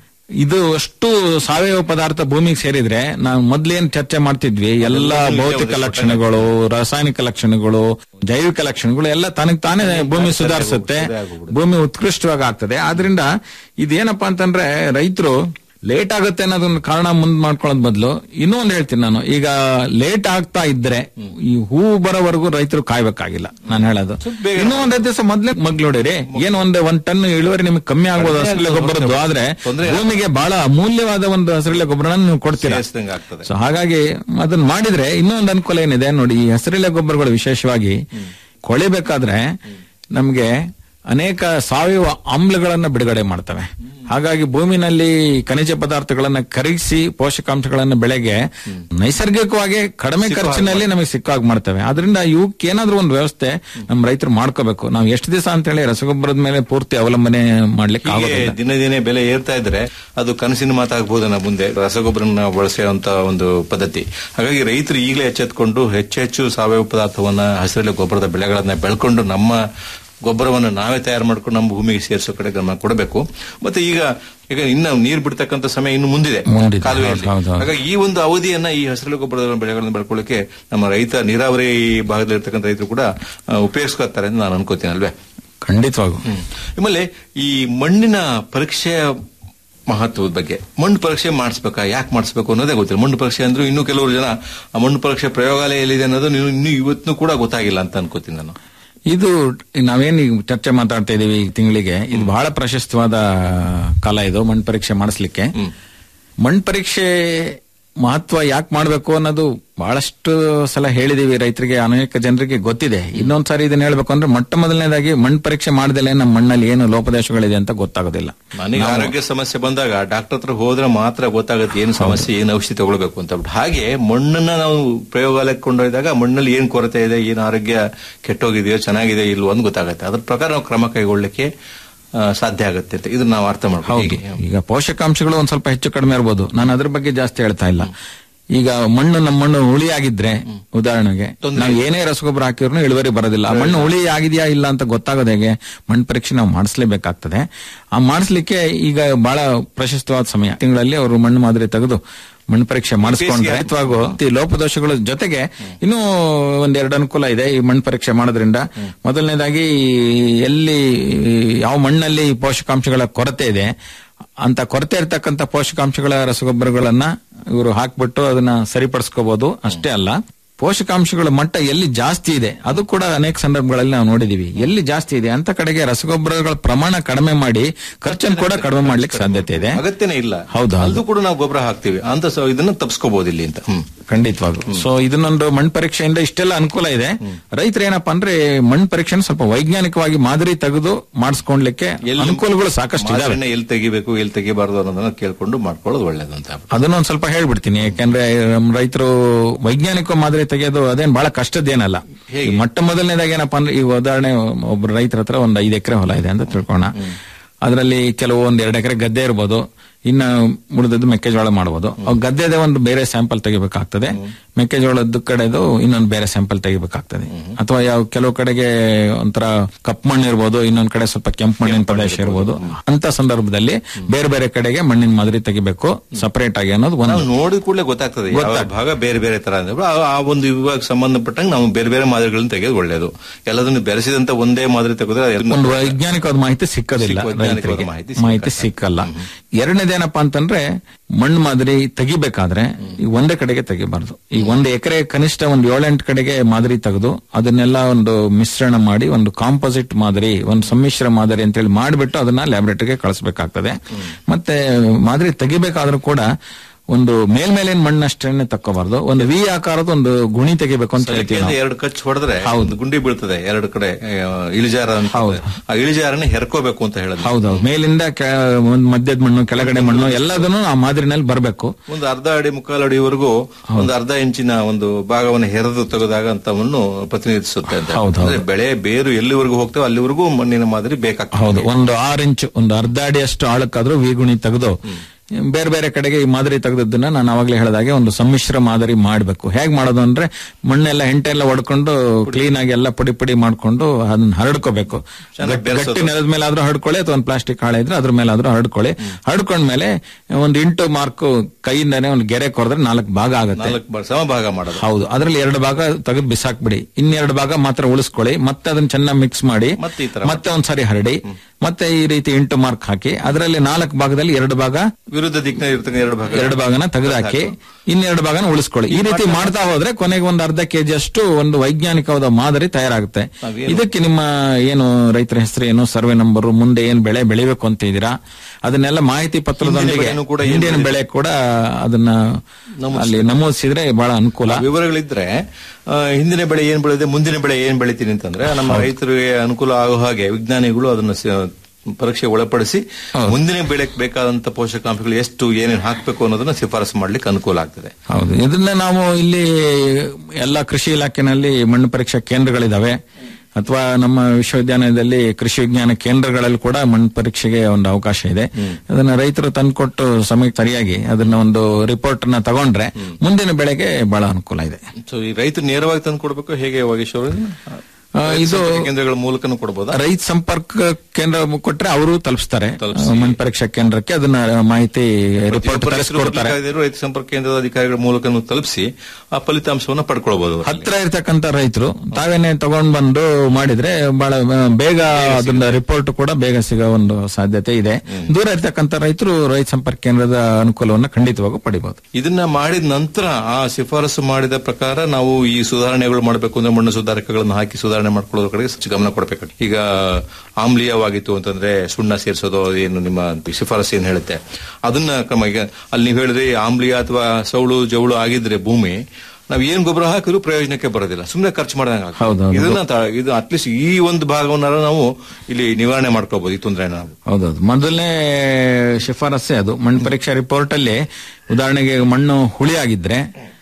ಇದು ಅಷ್ಟು ಸಾವಯವ ಪದಾರ್ಥ ಭೂಮಿಗೆ ಸೇರಿದ್ರೆ ನಾವು ಮೊದ್ಲೇನ್ ಚರ್ಚೆ ಮಾಡ್ತಿದ್ವಿ ಎಲ್ಲಾ ಭೌತಿಕ ಲಕ್ಷಣಗಳು ರಾಸಾಯನಿಕ ಲಕ್ಷಣಗಳು ಜೈವಿಕ ಲಕ್ಷಣಗಳು ಎಲ್ಲ ತನಗ್ ತಾನೇ ಭೂಮಿ ಸುಧಾರಿಸುತ್ತೆ ಭೂಮಿ ಉತ್ಕೃಷ್ಟವಾಗಿ ಆಗ್ತದೆ ಆದ್ರಿಂದ ಇದೇನಪ್ಪಾ ಅಂತಂದ್ರೆ ರೈತರು ಲೇಟ್ ಆಗುತ್ತೆ ಅನ್ನೋದನ್ನ ಕಾರಣ ಮುಂದ್ ಮಾಡ್ಕೊಳ್ಳೋದ್ ಬದಲು ಇನ್ನೂ ಒಂದ್ ಹೇಳ್ತೀನಿ ನಾನು ಈಗ ಲೇಟ್ ಆಗ್ತಾ ಇದ್ರೆ ಈ ಹೂ ಬರೋವರೆಗೂ ರೈತರು ಕಾಯ್ಬೇಕಾಗಿಲ್ಲ ನಾನು ಹೇಳೋದು ಇನ್ನೂ ಒಂದ್ ಐದು ದಿವಸ ಮೊದ್ಲೇ ಮಗ್ಲೋಡಿರಿ ಏನ್ ಒಂದ್ ಒಂದ್ ಟನ್ ಇಳುವರಿ ನಿಮ್ಗೆ ಕಮ್ಮಿ ಆಗ್ಬೋದು ಹಸಿರೆಲೆ ಗೊಬ್ಬರದ್ದು ಆದ್ರೆ ಭೂಮಿಗೆ ಬಹಳ ಅಮೂಲ್ಯವಾದ ಒಂದು ಹಸಿರೆಲೆ ಗೊಬ್ಬರನ ನೀವು ಕೊಡ್ತೀರಾ ಸೇರಿಸ್ದಂಗೆ ಆಗ್ತದೆ ಸೊ ಹಾಗಾಗಿ ಅದನ್ನ ಮಾಡಿದ್ರೆ ಇನ್ನೊಂದು ಅನುಕೂಲ ಏನಿದೆ ನೋಡಿ ಈ ಹಸಿರೆಲೆ ಗೊಬ್ಬರಗಳು ವಿಶೇಷವಾಗಿ ಕೊಳಿಬೇಕಾದ್ರೆ ನಮ್ಗೆ ಅನೇಕ ಸಾವಯವ ಆಮ್ಲಗಳನ್ನ ಬಿಡುಗಡೆ ಮಾಡ್ತವೆ ಹಾಗಾಗಿ ಭೂಮಿನಲ್ಲಿ ಖನಿಜ ಪದಾರ್ಥಗಳನ್ನ ಕರಗಿಸಿ ಪೋಷಕಾಂಶಗಳನ್ನ ಬೆಳೆಗೆ ನೈಸರ್ಗಿಕವಾಗಿ ಕಡಿಮೆ ಖರ್ಚಿನಲ್ಲಿ ನಮಗೆ ಸಿಕ್ಕಾಗ ಮಾಡ್ತವೆ ಅದರಿಂದ ಇವಕ್ಕೆ ಏನಾದ್ರೂ ಒಂದು ವ್ಯವಸ್ಥೆ ನಮ್ಮ ರೈತರು ಮಾಡ್ಕೋಬೇಕು ನಾವು ಎಷ್ಟು ದಿವಸ ಅಂತ ಹೇಳಿ ರಸಗೊಬ್ಬರದ ಮೇಲೆ ಪೂರ್ತಿ ಅವಲಂಬನೆ ಮಾಡ್ಲಿಕ್ಕೆ ಹೀಗೆ ಆಗೋದಿಲ್ಲ ದಿನೇ ದಿನೇ ಬೆಲೆ ಏರ್ತಾ ಇದ್ರೆ ಅದು ಕನಸಿನ ಮಾತಾಗಬಹುದನ್ನ ಮುಂದೆ ರಸಗೊಬ್ಬರನ ಬಳಸುವಂತ ಒಂದು ಪದ್ಧತಿ ಹಾಗಾಗಿ ರೈತರು ಈಗಲೇ ಎಚ್ಚೆತ್ಕೊಂಡು ಹೆಚ್ಚು ಹೆಚ್ಚು ಸಾವಯವ ಪದಾರ್ಥವನ್ನ ಹಸಿರೆಲೆ ಗೊಬ್ಬರದ ಬೆಳೆಗಳನ್ನ ಬೆಳ್ಕೊಂಡು ನಮ್ಮ ಗೊಬ್ಬರವನ್ನು ನಾವೇ ತಯಾರು ಮಾಡ್ಕೊಂಡು ನಮ್ಮ ಭೂಮಿಗೆ ಸೇರಿಸೋ ಕಡೆ ಗಮನ ಕೊಡಬೇಕು ಮತ್ತೆ ಈಗ ಈಗ ಇನ್ನು ನೀರು ಬಿಡ್ತಕ್ಕಂಥ ಸಮಯ ಇನ್ನು ಮುಂದಿದೆ ಮುಂದಿದೆ. ಕಾಲುವೆಯಲ್ಲಿ ಹೌದು, ಹೌದು, ಹೌದು. ಹಾಗಾಗಿ ಈ ಒಂದು ಅವಧಿಯನ್ನ ಈ ಹಸಿರೆಲೆ ಗೊಬ್ಬರದ ಬೆಳೆಗಳನ್ನು ಬೆಳ್ಕೊಳ್ಳಿಕ್ಕೆ ನಮ್ಮ ರೈತ ನೀರಾವರಿ ಭಾಗದಲ್ಲಿರ್ತಕ್ಕಂಥ ರೈತರು ಕೂಡ ಆ, ಉಪಯೋಗಿಸ್ಕೊತಾರೆ ಅಂತ ನಾನು ಅನ್ಕೋತೀನಿ ಅಲ್ವೇ ಖಂಡಿತವಾಗೂ ಆಮೇಲೆ ಈ ಮಣ್ಣಿನ ಪರೀಕ್ಷೆಯ ಮಹತ್ವದ ಬಗ್ಗೆ ಮಣ್ಣು ಪರೀಕ್ಷೆ ಮಾಡಿಸ್ಬೇಕಾ ಯಾಕೆ ಮಾಡಿಸ್ಬೇಕು ಅನ್ನೋದೇ ಗೊತ್ತಿಲ್ಲ ಮಣ್ಣು ಪರೀಕ್ಷೆ ಅಂದ್ರೆ ಇನ್ನೂ ಕೆಲವರು ಜನ ಆ ಮಣ್ಣು ಪರೀಕ್ಷೆ ಪ್ರಯೋಗಾಲಯ ಎಲ್ಲಿದೆ ಅನ್ನೋದು ನೀವು ಇನ್ನೂ ಇವತ್ತು ಕೂಡ ಗೊತ್ತಾಗಿಲ್ಲ ಅಂತ ಅನ್ಕೋತೀನಿ ನಾನು ಇದು ನಾವೇನ್ ಈಗ ಚರ್ಚೆ ಮಾತಾಡ್ತಾ ಇದೀವಿ ಈ ತಿಂಗಳಿಗೆ ಇದು ಬಹಳ ಪ್ರಶಸ್ತವಾದ ಕಾಲ ಇದು ಮಣ್ಣು ಪರೀಕ್ಷೆ ಮಾಡಿಸ್ಲಿಕ್ಕೆ ಮಣ್ಣು ಪರೀಕ್ಷೆ ಮಹತ್ವ ಯಾಕೆ ಮಾಡಬೇಕು ಅನ್ನೋದು ಬಹಳಷ್ಟು ಸಲ ಹೇಳಿದೀವಿ ರೈತರಿಗೆ ಅನೇಕ ಜನರಿಗೆ ಗೊತ್ತಿದೆ ಇನ್ನೊಂದ್ಸಾರಿ ಇದನ್ನ ಹೇಳ್ಬೇಕು ಅಂದ್ರೆ ಮೊಟ್ಟ ಮೊದಲನೇದಾಗಿ ಮಣ್ಣು ಪರೀಕ್ಷೆ ಮಾಡದಲ್ಲೇ ನಮ್ಮ ಮಣ್ಣಲ್ಲಿ ಏನು ಲೋಪದೋಷಗಳಿದೆ ಅಂತ ಗೊತ್ತಾಗೋದಿಲ್ಲ ನನಗೆ ಆರೋಗ್ಯ ಸಮಸ್ಯೆ ಬಂದಾಗ ಡಾಕ್ಟರ್ ಹತ್ರ ಹೋದ್ರೆ ಮಾತ್ರ ಗೊತ್ತಾಗುತ್ತೆ ಏನು ಸಮಸ್ಯೆ ಏನು ಔಷಧಿ ತಗೊಳ್ಬೇಕು ಅಂತ ಬಿಟ್ಟು ಹಾಗೆ ಮಣ್ಣನ್ನ ನಾವು ಪ್ರಯೋಗಾಲಯಕ್ಕೆ ಕೊಂಡೊಯ್ದಾಗ ಮಣ್ಣಲ್ಲಿ ಏನ್ ಕೊರತೆ ಇದೆ ಏನು ಆರೋಗ್ಯ ಕೆಟ್ಟೋಗಿದೆಯೋ ಚೆನ್ನಾಗಿದೆ ಇಲ್ವೋ ಅಂತ ಗೊತ್ತಾಗುತ್ತೆ ಅದ್ರ ಪ್ರಕಾರ ನಾವು ಕ್ರಮ ಕೈಗೊಳ್ಳಲಿಕ್ಕೆ ಆ, ಸಾಧ್ಯ ಆಗುತ್ತೆ ಅಂತ ಇದನ್ನ ನಾವು ಅರ್ಥ ಮಾಡ್ಕೊಂಡು ಹೌದು ಈಗ ಪೋಷಕಾಂಶಗಳು ಒಂದ್ ಸ್ವಲ್ಪ ಹೆಚ್ಚು ಕಡಿಮೆ ಇರ್ಬೋದು ನಾನು ಅದ್ರ ಬಗ್ಗೆ ಜಾಸ್ತಿ ಹೇಳ್ತಾ ಇಲ್ಲ ಈಗ ಮಣ್ಣು ನಮ್ಮ ಮಣ್ಣು ಹುಳಿ ಆಗಿದ್ರೆ ಉದಾಹರಣೆಗೆ ನಾವು ಏನೇ ರಸಗೊಬ್ಬರ ಹಾಕಿದ್ರು ಇಳುವರಿ ಬರೋದಿಲ್ಲ ಆ ಮಣ್ಣು ಹುಳಿ ಆಗಿದೆಯಾ ಇಲ್ಲ ಅಂತ ಗೊತ್ತಾಗೋದು ಹೇಗೆ ಮಣ್ಣು ಪರೀಕ್ಷೆ ನಾವು ಮಾಡಿಸ್ಲೇಬೇಕಾಗ್ತದೆ ಆ ಮಾಡಿಸ್ಲಿಕ್ಕೆ ಈಗ ಬಹಳ ಪ್ರಶಸ್ತವಾದ ಸಮಯ ತಿಂಗಳಲ್ಲಿ ಅವರು ಮಣ್ಣು ಮಾದರಿ ತೆಗೆದು ಮಣ್ಣು ಪರೀಕ್ಷೆ ಮಾಡಿಸ್ಕೊಂಡ್ರೆ ಖಂಡಿತವಾಗೂ ಈ ಲೋಪದೋಷಗಳ ಜೊತೆಗೆ ಇನ್ನೂ ಒಂದೆರಡು ಅನುಕೂಲ ಇದೆ ಈ ಮಣ್ಣು ಪರೀಕ್ಷೆ ಮಾಡೋದ್ರಿಂದ ಮೊದಲನೇದಾಗಿ ಎಲ್ಲಿ ಯಾವ ಮಣ್ಣಲ್ಲಿ ಪೋಷಕಾಂಶಗಳ ಕೊರತೆ ಇದೆ ಅಂತ ಕೊರತೆ ಇರತಕ್ಕಂತ ಪೋಷಕಾಂಶಗಳ ರಸಗೊಬ್ಬರಗಳನ್ನ ಇವರು ಹಾಕ್ಬಿಟ್ಟು ಅದನ್ನ ಸರಿಪಡಿಸ್ಕೋಬಹುದು ಅಷ್ಟೇ ಅಲ್ಲ ಪೋಷಕಾಂಶಗಳ ಮಟ್ಟ ಎಲ್ಲಿ ಜಾಸ್ತಿ ಇದೆ ಅದು ಕೂಡ ಅನೇಕ ಸಂದರ್ಭಗಳಲ್ಲಿ ನಾವು ನೋಡಿದೀವಿ ಎಲ್ಲಿ ಜಾಸ್ತಿ ಇದೆ ಅಂತ ಕಡೆಗೆ ರಸಗೊಬ್ಬರಗಳ ಪ್ರಮಾಣ ಕಡಿಮೆ ಮಾಡಿ ಖರ್ಚನ್ನು ಕೂಡ ಕಡಿಮೆ ಮಾಡ್ಲಿಕ್ಕೆ ಸಾಧ್ಯತೆ ಇದೆ ಅಗತ್ಯನೇ ಇಲ್ಲ ಹೌದು ಹೌದು ಅದು ಕೂಡ ನಾವು ಗೊಬ್ಬರ ಹಾಕ್ತಿವಿ ಅಂತ ಸ- ಇದನ್ನ ತಪ್ಪಿಸ್ಕೋಬಹುದು ಇಲ್ಲಿ ಅಂತ ಹ್ಮ್ ಖಂಡಿತವಾಗ್ಲು ಸೊ ಇದನ್ನೊಂದು ಮಣ್ಣು ಪರೀಕ್ಷೆಯಿಂದ ಇಷ್ಟೆಲ್ಲ ಅನುಕೂಲ ಇದೆ ರೈತರು ಏನಪ್ಪಾ ಅಂದ್ರೆ ಮಣ್ಣು ಪರೀಕ್ಷೆನ ಸ್ವಲ್ಪ ವೈಜ್ಞಾನಿಕವಾಗಿ ಮಾದರಿ ತೆಗೆದು ಮಾಡಿಸ್ಕೊಂಡ್ಲಿಕ್ಕೆ ಅನುಕೂಲಗಳು ಸಾಕಷ್ಟು ಇದಾವೆ ಮಾದರಿನ ಎಲ್ಲಿ ತೆಗಿಬೇಕು ಎಲ್ಲಿ ತೆಗಿಬಾರ್ದು ಅನ್ನೋದನ್ನ ಕೇಳ್ಕೊಂಡು ಮಾಡ್ಕೊಳ್ಳೋದು ಒಳ್ಳೇದು ಅಂತ ಅದನ್ನೊಂದ್ ಸ್ವಲ್ಪ ಹೇಳ್ಬಿಡ್ತೀನಿ ಯಾಕಂದ್ರೆ ನಮ್ಮ ರೈತರು ವೈಜ್ಞಾನಿಕ ಮಾದರಿ ತೆಗೆಯೋದು ಅದೇನ್ ಬಹಳ ಕಷ್ಟದ್ದೇನಲ್ಲ ಈ ಮೊಟ್ಟ ಮೊದಲನೇದಾಗಿ ಏನಪ್ಪಾ ಅಂದ್ರೆ ಈ ಉದಾಹರಣೆ ಒಬ್ರು ರೈತರ ಹತ್ರ ಒಂದ್ ಐದು ಎಕರೆ ಹೊಲ ಇದೆ ಅಂತ ತಿಳ್ಕೋಣ ಅದರಲ್ಲಿ ಕೆಲವು ಒಂದ್ ಎರಡು ಎಕರೆ ಗದ್ದೆ ಇರ್ಬೋದು ಇನ್ನ ಉಳಿದದ್ದು ಮೆಕ್ಕೆಜೋಳ ಮಾಡಬಹುದು ಗದ್ದೆದ ಒಂದು ಬೇರೆ ಸ್ಯಾಂಪಲ್ ತೆಗಿಬೇಕಾಗ್ತದೆ ಮೆಕ್ಕೆಜೋಳದ ಕಡೆದು ಇನ್ನೊಂದು ಬೇರೆ ಸ್ಯಾಂಪಲ್ ತೆಗಿಬೇಕಾಗ್ತದೆ ಅಥವಾ ಯಾವ ಕೆಲವು ಕಡೆಗೆ ಒಂಥರ ಕಪ್ಪು ಮಣ್ಣು ಇರ್ಬೋದು ಇನ್ನೊಂದ್ ಕಡೆ ಸ್ವಲ್ಪ ಕೆಂಪು ಮಣ್ಣಿನ ಪ್ರದೇಶ ಇರ್ಬೋದು ಅಂತ ಸಂದರ್ಭದಲ್ಲಿ ಬೇರೆ ಬೇರೆ ಕಡೆಗೆ ಮಣ್ಣಿನ ಮಾದರಿ ತೆಗಿಬೇಕು ಸಪರೇಟ್ ಆಗಿ ಅನ್ನೋದು ನಾವು ಒಂದು ನೋಡಿದ ಕೂಡಲೇ ಗೊತ್ತಾಗ್ತದೆ ಯಾವ ಗೊತ್ತಾಗ್ತದೆ. ಭಾಗ ಬೇರೆ ಬೇರೆ ತರ ಅಂದ್ರೆ ಆ- ಆ ಒಂದು ವಿಭಾಗ ಸಂಬಂಧಪಟ್ಟಂಗೆ ನಾವು ಬೇರೆ ಬೇರೆ ಮಾದರಿಗಳನ್ನ ತೆಗೆಯೋದು ಒಳ್ಳೇದು ಎಲ್ಲದನ್ನು ಬೆರೆಸಿದಂತ ಒಂದೇ ಮಾದರಿ ತೆಗೆದ್ರೆ ಅದನ್ನ- ಒಂದು ವೈಜ್ಞಾನಿಕವಾದ ಮಾಹಿತಿ ಸಿಕ್ಕೋದಿಲ್ಲ ಸಿಕ್ಕ- ವೈಜ್ಞಾನಿಕವಾದ ರೈತರಿಗೆ ಮಾಹಿತಿ ಮಾಹಿತಿ ಸಿಕ್ಕಲ್ಲ ಎರಡನೇದೇನಪ್ಪಾ ಅಂತಂದ್ರೆ ಮಣ್ಣು ಮಾದರಿ ತೆಗಿಬೇಕಾದ್ರೆ ಈ ಒಂದೇ ಕಡೆಗೆ ತೆಗಿಬಾರ್ದು ಈ ಒಂದು ಎಕರೆ ಕನಿಷ್ಠ ಒಂದು ಏಳೆಂಟು ಕಡೆಗೆ ಮಾದರಿ ತೆಗೆದು ಅದನ್ನೆಲ್ಲ ಒಂದು ಮಿಶ್ರಣ ಮಾಡಿ ಒಂದು ಕಾಂಪೋಸಿಟ್ ಮಾದರಿ ಒಂದು ಸಮ್ಮಿಶ್ರ ಮಾದರಿ ಅಂತೇಳಿ ಮಾಡಿಬಿಟ್ಟು ಅದನ್ನ ಲ್ಯಾಬೊರೇಟರಿಗೆ ಕಳಿಸ್ಬೇಕಾಗ್ತದೆ ಮತ್ತೆ ಮಾದರಿ ತೆಗಿಬೇಕಾದ್ರೂ ಕೂಡ ಒಂದು ಮೇಲ್ಮೇಲಿನ ಮಣ್ಣಷ್ಟೇನೆ ತಕ್ಕೋಬಾರ್ದು ಒಂದು ವಿ ಆಕಾರದ ಒಂದು ಗುಣಿ ತೆಗಿಬೇಕು ಅಂತ ಹೇಳ್ತೀವಿ ಸಲಿಕೆಯಿಂದ ನಾವು. ಎರಡು ಕಚ್ ಹೊಡೆದ್ರೆ ಒಂದು ಗುಂಡಿ ಬೀಳ್ತದೆ ಎರಡು ಕಡೆ ಆ, ಇಳಿಜಾರ ಅಂತ ಆ ಇಳಿಜಾರನ್ನ ಹೆರ್ಕೋಬೇಕು ಅಂತ ಹೇಳೋದು ಹೌದೌದು ಮೇಲಿಂದ ಕೆ- ಒಂದ್ ಮಧ್ಯದ ಮಣ್ಣು ಕೆಳಗಡೆ ಮಣ್ಣು ಎಲ್ಲದನ್ನು ಆ ಮಾದರಿನಲ್ಲಿ ಬರಬೇಕು ಒಂದು ಅರ್ಧ ಅಡಿ ಮುಕ್ಕಾಲು ಅಡಿವರೆಗೂ ಒಂದು ಅರ್ಧ ಇಂಚಿನ ಒಂದು ಭಾಗವನ್ನು ಹೆರೆದು ತೆಗೆದಾಗ ಅಂತವನ್ನು ಪ್ರತಿನಿಧಿಸುತ್ತೆ ಅಂತ ಹೌದು, ಅಂದ್ರೆ ಬೆಳೆ ಬೇರು ಎಲ್ಲಿವರೆಗೂ ಹೋಗ್ತೇವೆ ಅಲ್ಲಿವರೆಗೂ ಮಣ್ಣಿನ ಮಾದರಿ ಬೇಕಾಗ್ತದೆ ಹೌದು ಒಂದು ಆರು ಇಂಚು ಒಂದು ಅರ್ಧ ಅಡಿಯಷ್ಟು ಆಳಕ್ಕಾದ್ರೂ ವಿಗುಣಿ ತೆಗೆದು ಬೇರೆ ಬೇರೆ ಕಡೆಗೆ ಈ ಮಾದರಿ ತೆಗೆದದ್ದನ್ನ ನಾನು ಅವಾಗಲೇ ಹೇಳಿದಾಗೆ ಒಂದು ಸಮ್ಮಿಶ್ರ ಮಾದರಿ ಮಾಡಬೇಕು ಹೇಗ್ ಮಾಡೋದು ಅಂದ್ರೆ ಮಣ್ಣೆಲ್ಲ ಹೆಂಟೆಲ್ಲ ಹೊಡ್ಕೊಂಡು ಕ್ಲೀನ್ ಆಗಿ ಎಲ್ಲ ಪುಡಿ ಪುಡಿ ಮಾಡ್ಕೊಂಡು ಅದನ್ನ ಹರಡ್ಕೋಬೇಕು ಚೆನ್ನಾಗಿ ಬೆರೆಸೋದು. ಗಟ್ಟಿ ನೆಲದ ಮೇಲೆ ಆದ್ರೂ ಹರಡ್ಕೊಳ್ಳಿ ಅಥವಾ ಒಂದು ಪ್ಲಾಸ್ಟಿಕ್ ಹಾಳೆ ಇದ್ರೆ ಅದ್ರ ಮೇಲೆ ಆದ್ರೂ ಹರಡ್ಕೊಳ್ಳಿ ಹರಡ್ಕೊಂಡ್ಮೇಲೆ ಒಂದು ಇಂಟು ಮಾರ್ಕ್ ಕೈಯಿಂದಾನೆ ಒಂದು ಗೆರೆ ಕೊರೆದ್ರೆ ನಾಲ್ಕು ಭಾಗ ಆಗುತ್ತೆ ನಾಲ್ಕು ಬ- ಸಮಭಾಗ ಮಾಡೋದು ಹೌದು ಅದ್ರಲ್ಲಿ ಎರಡು ಭಾಗ ತೆಗೆದು ಬಿಸಾಕ್ಬಿಡಿ ಇನ್ನೆರಡು ಭಾಗ ಮಾತ್ರ ಉಳಿಸ್ಕೊಳ್ಳಿ ಮತ್ತೆ ಅದನ್ನ ಚೆನ್ನಾಗಿ ಮಿಕ್ಸ್ ಮಾಡಿ ಮತ್ತೆ ಈ ತರ ಮತ್ತೆ ಒಂದ್ಸರಿ ಹರಡಿ ಮತ್ತೆ ಈ ರೀತಿ ಎಂಟು ಮಾರ್ಕ್ ಹಾಕಿ ಅದರಲ್ಲಿ ನಾಲ್ಕು ಭಾಗದಲ್ಲಿ ಎರಡು ಭಾಗ ವಿರುದ್ಧ ದಿಕ್ಕಿನಲ್ಲಿ ಇರ್ತಕ್ಕಂಥ ಎರಡು ಭಾಗ ಎರಡು ಭಾಗನ ತೆಗೆದುಹಾಕಿ ಇನ್ನೆರಡು ಭಾಗನ ಉಳಿಸ್ಕೊಳ್ಳಿ ಈ ರೀತಿ ಮಾಡ್ತಾ ಹೋದ್ರೆ ಕೊನೆಗೆ ಒಂದು ಅರ್ಧ ಕೆಜಿ ಅಷ್ಟು ಒಂದು ವೈಜ್ಞಾನಿಕವಾದ ಮಾದರಿ ತಯಾರಾಗುತ್ತೆ ಇದಕ್ಕೆ ನಿಮ್ಮ ಏನು ರೈತರ ಹೆಸರು ಏನು ಸರ್ವೆ ನಂಬರ್ ಮುಂದೆ ಏನ್ ಬೆಳೆ ಬೆಳಿಬೇಕು ಅಂತ ಇದ್ದೀರಾ ಅದನ್ನೆಲ್ಲ ಮಾಹಿತಿ ಪತ್ರದೊಂದಿಗೆ ಬೆಳೆನೂ ಕೂಡ ಏನ್ ಹಿಂದಿನ ಬೆಳೆ ಕೂಡ ಅದನ್ನ ಅಲ್ಲಿ ನಮೂದಿಸಿದ್ರೆ ಬಹಳ ಅನುಕೂಲ ವಿವರಗಳಿದ್ರೆ ಆ, ಹಿಂದಿನ ಬೆಳೆ ಏನ್ ಬೆಳೆದಿದೆ ಮುಂದಿನ ಬೆಳೆ ಏನ್ ಬೆಳಿತೀನಿ ಅಂತಂದ್ರೆ ನಮ್ಮ ರೈತರಿಗೆ ಅನುಕೂಲ ಆಗೋ ಹಾಗೆ ವಿಜ್ಞಾನಿಗಳು ಅದನ್ನ ಸ- ಪರೀಕ್ಷೆ ಒಳಪಡಿಸಿ ಮುಂದಿನ ಬೆಳೆಗೆ ಬೇಕಾದಂತ ಪೋಷಕಾಂಶಗಳು ಎಷ್ಟು ಏನೇನು ಹಾಕಬೇಕು ಅನ್ನೋದನ್ನ ಶಿಫಾರಸು ಮಾಡ್ಲಿಕ್ಕೆ ಅನುಕೂಲ ಆಗ್ತದೆ ಹೌದು ಇದನ್ನ ನಾವು ಇಲ್ಲಿ ಎಲ್ಲ ಕೃಷಿ ಇಲಾಖೆನಲ್ಲಿ ಮಣ್ಣು ಪರೀಕ್ಷಾ ಕೇಂದ್ರಗಳಿದಾವೆ ಅಥವಾ ನಮ್ಮ ವಿಶ್ವವಿದ್ಯಾಲಯದಲ್ಲಿ ಕೃಷಿ ವಿಜ್ಞಾನ ಕೇಂದ್ರಗಳಲ್ಲಿ ಕೂಡ ಮಣ್ಣು ಪರೀಕ್ಷೆಗೆ ಒಂದು ಅವಕಾಶ ಇದೆ ಅದನ್ನ ರೈತರು ತಂದ್ಕೊಟ್ಟು ಸಮಯಕ್ಕೆ ಸರಿಯಾಗಿ ಅದನ್ನ ಒಂದು ರಿಪೋರ್ಟ್ ನ ತಗೊಂಡ್ರೆ ಮುಂದಿನ ಬೆಳೆಗೆ ಬಹಳ ಅನುಕೂಲ ಇದೆ ಸೊ ಈ ರೈತರು ನೇರವಾಗಿ ತಂದು ಕೊಡ್ಬೇಕು ಹೇಗೆ ಯೋಗೇಶ್ವರ ಆ, ಇದು ಕೇಂದ್ರಗಳ ಮೂಲಕನೂ ಕೊಡಬಹುದಾ ರೈತ ಸಂಪರ್ಕ ಕೇಂದ್ರ ಕೊಟ್ರೆ ಅವರು ತಲುಪಿಸ್ತಾರೆ ಮಣ್ಣು ಪರೀಕ್ಷಾ ಕೇಂದ್ರಕ್ಕೆ ಅದನ್ನ ಮಾಹಿತಿ ರಿಪೋರ್ಟ್ ತರಿಸ್ಕೊಡ್ತಾರೆ ರೈತ ಸಂಪರ್ಕ ಕೇಂದ್ರದ ಅಧಿಕಾರಿಗಳ ಮೂಲಕ ತಲುಪಿಸಿ ಆ ಫಲಿತಾಂಶವನ್ನು ಪಡ್ಕೊಳ್ಬಹುದು ಹತ್ರ ಇರ್ತಕ್ಕಂತ ರೈತರು ತಾವೇನೆ ತಗೊಂಡ್ ಬಂದು ಮಾಡಿದ್ರೆ ಬಹಳ ಆ, ಬೇಗ ಅದನ್ನ ರಿಪೋರ್ಟ್ ಕೂಡ ಬೇಗ ಸಿಗೋ ಒಂದು ಸಾಧ್ಯತೆ ಇದೆ ದೂರ ಇರ್ತಕ್ಕಂತ ರೈತರು ರೈತ ಸಂಪರ್ಕ ಕೇಂದ್ರದ ಅನುಕೂಲವನ್ನು ಖಂಡಿತವಾಗೂ ಪಡಿಬಹುದು ಇದನ್ನ ಮಾಡಿದ ನಂತರ ಆ ಶಿಫಾರಸು ಮಾಡಿದ ಪ್ರಕಾರ ನಾವು ಈ ಸುಧಾರಣೆಗಳು ಮಾಡಬೇಕು ಅಂದ್ರೆ ಮಣ್ಣು ಸುಧಾರಕಗಳನ್ನು ಹಾಕಿ ಸುಧಾರಣೆ ಮಾಡ್ಕೊಳ್ಳೋದ್ರ ಕಡೆಗೆ ಹೆಚ್ಚು ಗಮನ ಕೊಡಬೇಕು ಈಗ ಆಮ್ಲೀಯವಾಗಿತ್ತು ಅಂತಂದ್ರೆ ಸುಣ್ಣ ಸೇರಿಸೋದು ಏನು ನಿಮ್ಮ ಶಿಫಾರಸು ಏನ್ ಹೇಳುತ್ತೆ ಅದನ್ನ ಕ್ರಮ ಈಗ ಅಲ್ಲಿ ನೀವು ಹೇಳಿದ್ರೆ ಆಮ್ಲೀಯ ಅಥವಾ ಸೌಳು ಜೌಳು ಆಗಿದ್ರೆ ಭೂಮಿ ನಾವ್ ಏನ್ ಗೊಬ್ಬರ ಹಾಕಿದ್ರು ಪ್ರಯೋಜನಕ್ಕೆ ಬರೋದಿಲ್ಲ ಸುಮ್ಮನೆ ಖರ್ಚು ಮಾಡಿದಂಗ ಹೌದೌದು. ಇದನ್ನ ತ- ಇದು ಅಟ್ಲೀಸ್ಟ್ ಈ ಒಂದು ಭಾಗವನ್ನಾರ ನಾವು ಇಲ್ಲಿ ನಿವಾರಣೆ ಮಾಡ್ಕೋಬಹುದು ಈ ತೊಂದರೆ ನಾವು ಹೌದೌದು ಮೊದಲನೇ ಶಿಫಾರಸ್ಸೆ ಅದು ಮಣ್ಣು ಪರೀಕ್ಷಾ ರಿಪೋರ್ಟ್ ಅಲ್ಲಿ ಉದಾಹರಣೆಗೆ ಮಣ್ಣು ಹುಳಿ ಆಗಿದ್ರೆ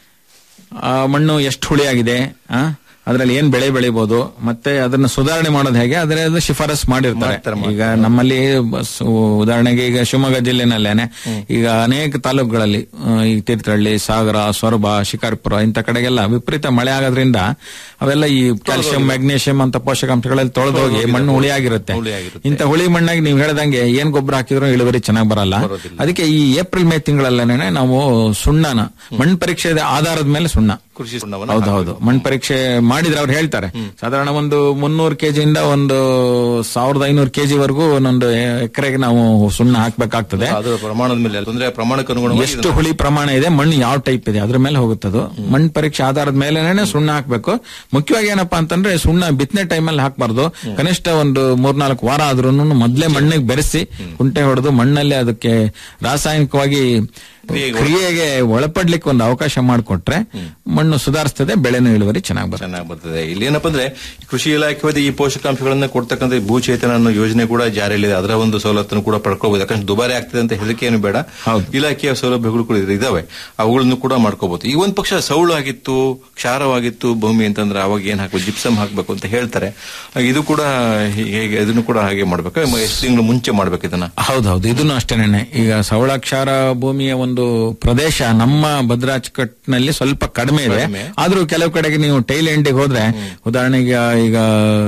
ಆ ಮಣ್ಣು ಎಷ್ಟು ಹುಳಿ ಆಗಿದೆ ಆ ಅದರಲ್ಲಿ ಏನ್ ಬೆಳೆ ಬೆಳಿಬಹುದು ಮತ್ತೆ ಅದನ್ನ ಸುಧಾರಣೆ ಮಾಡೋದು ಹೇಗೆ ಅದರ ಶಿಫಾರಸ್ ಮಾಡಿರ್ತಾರೆ ಈಗ ನಮ್ಮಲ್ಲಿ ಬಸ್ ಉದಾಹರಣೆಗೆ ಈಗ ಶಿವಮೊಗ್ಗ ಜಿಲ್ಲೆನಲ್ಲೇನೆ ಈಗ ಅನೇಕ ತಾಲೂಕುಗಳಲ್ಲಿ ಆ, ಈ ತೀರ್ಥಹಳ್ಳಿ ಸಾಗರ ಸೊರಬ ಶಿಕಾರಿಪುರ ಇಂಥ ಕಡೆಗೆಲ್ಲ ವಿಪರೀತ ಮಳೆ ಆಗೋದ್ರಿಂದ ಅವೆಲ್ಲ ಈ ಕ್ಯಾಲ್ಸಿಯಂ ಮ್ಯಾಗ್ನೇಷಿಯಂ ಅಂತ ಪೋಷಕಾಂಶಗಳಲ್ಲಿ ತೊಳೆದೋಗಿ ಮಣ್ಣು ಹುಳಿಯಾಗಿರುತ್ತೆ ಇಂಥ ಹುಳಿ ಮಣ್ಣಾಗಿ ನೀವು ಹೇಳ್ದಂಗೆ ಏನ್ ಗೊಬ್ಬರ ಹಾಕಿದ್ರು ಇಳುವರಿ ಚೆನ್ನಾಗಿ ಬರಲ್ಲ ಅದಕ್ಕೆ ಈ ಏಪ್ರಿಲ್ ಮೇ ತಿಂಗಳಲ್ಲೇನೆ ನಾವು ಸುಣ್ಣನ ಮಣ್ಣು ಪರೀಕ್ಷೆ ಆಧಾರದ ಮೇಲೆ ಸುಣ್ಣ ಕೃಷಿ ಸುಣ್ಣವನ್ನು ಹೌದು ಹೌದು ಮಣ್ಣು ಪರೀಕ್ಷೆ ಮಾಡಿದ್ರೆ ಅವ್ರು ಹೇಳ್ತಾರೆ ಸಾಧಾರಣ ಒಂದು ಮುನ್ನೂರು ಕೆಜಿಯಿಂದ ಒಂದು ಸಾವಿರದ ಐನೂರು ಕೆಜಿ ವರೆಗೂ ಒಂದೊಂದು ಎಕರೆಗೆ ನಾವು ಸುಣ್ಣ ಹಾಕ್ಬೇಕಾಗ್ತದೆ ಅದರ ಪ್ರಮಾಣದ ಮೇಲೆ ತೊಂದರೆ ಪ್ರಮಾಣಕ್ಕೆ ಅನುಗುಣವಾಗಿ ಎಷ್ಟು ಹುಳಿ ಪ್ರಮಾಣ ಇದೆ ಮಣ್ಣು ಯಾವ ಟೈಪ್ ಇದೆ ಅದ್ರ ಮೇಲೆ ಹೋಗುತ್ತದು ಮಣ್ಣು ಪರೀಕ್ಷೆ ಆಧಾರದ ಮೇಲೆನೆ ಸುಣ್ಣ ಹಾಕ್ಬೇಕು ಮುಖ್ಯವಾಗಿ ಏನಪ್ಪಾ ಅಂತಂದ್ರೆ ಸುಣ್ಣ ಬಿತ್ತನೆ ಟೈಮಲ್ಲಿ ಹಾಕ್ಬಾರ್ದು ಕನಿಷ್ಠ ಒಂದು ಮೂರ್ನಾಲ್ಕು ವಾರ ಆದ್ರೂ ಮೊದ್ಲೇ ಮಣ್ಣಿಗೆ ಬೆರೆಸಿ ಕುಂಟೆ ಹೊಡೆದು ಮಣ್ಣಲ್ಲಿ ಅದಕ್ಕೆ ರಾಸಾಯನಿಕವಾಗಿ ಕ್ರಿಯೆಗೆ ಒಳಪಡ್ಲಿಕ್ಕೆ ಒಂದು ಅವಕಾಶ ಮಾಡಿಕೊಟ್ರೆ ಮಣ್ಣು ಸುಧಾರಿಸ್ತದೆ ಬೆಳೆನೂ ಇಳುವರಿ ಚೆನ್ನಾಗಿ ಬರುತ್ತೆ ಚೆನ್ನಾಗಿ ಬರ್ತದೆ ಇಲ್ಲಿ ಏನಪ್ಪಾ ಅಂದ್ರೆ ಈ ಕೃಷಿ ಇಲಾಖೆ ವತಿ ಈ ಪೋಷಕಾಂಶಗಳನ್ನ ಕೊಡ್ತಕ್ಕಂಥ ಈ ಭೂಚೇತನ ಅನ್ನೋ ಯೋಜನೆ ಕೂಡ ಜಾರಿಯಲ್ಲಿದೆ ಅದರ ಒಂದು ಸವಲತ್ತನ್ನು ಕೂಡ ಪಡ್ಕೋಬಹುದು ಯಾಕಂದ್ರೆ ದುಬಾರಿ ಆಗ್ತದೆ ಅಂತ ಹೆದರಿಕೆ ಏನು ಬೇಡ ಇಲಾಖೆಯ ಸೌಲಭ್ಯಗಳು ಕೂಡ ಇದಾವೆ ಅವುಗಳನ್ನು ಕೂಡ ಮಾಡ್ಕೋಬಹುದು ಈ ಒಂದು ಪಕ್ಷ ಸೌಳು ಆಗಿತ್ತು ಕ್ಷಾರವಾಗಿತ್ತು ಭೂಮಿ ಅಂತಂದ್ರೆ ಅವಾಗ ಏನ್ ಹಾಕಬೇಕು ಜಿಪ್ಸಮ್ ಹಾಕಬೇಕು ಅಂತ ಹೇಳ್ತಾರೆ ಇದು ಕೂಡ ಹೀಗೆ- ಹೇಗೆ ಇದನ್ನು ಕೂಡ ಹಾಗೆ ಮಾಡ್ಬೇಕು ಎಷ್ಟು ತಿಂಗಳು ಮುಂಚೆ ಮಾಡ್ಬೇಕು ಇದನ್ನ ಹೌದೌದು ಇದನ್ನು ಅಷ್ಟೇನೆ ಈಗ ಸವಳಾಕ್ಷಾರ ಭೂಮಿಯ ಒಂದು ಪ್ರದೇಶ ನಮ್ಮ ಭದ್ರಾಚಕಟ್ನಲ್ಲಿ ಸ್ವಲ್ಪ ಕಡಿಮೆ ಇದೆ ಆದ್ರೂ ಕೆಲವು ಕಡೆಗೆ ನೀವು ಟೈಲ್ ಎಂಡಿಗೆ ಹೋದ್ರೆ ಉದಾಹರಣೆಗೆ ಈಗ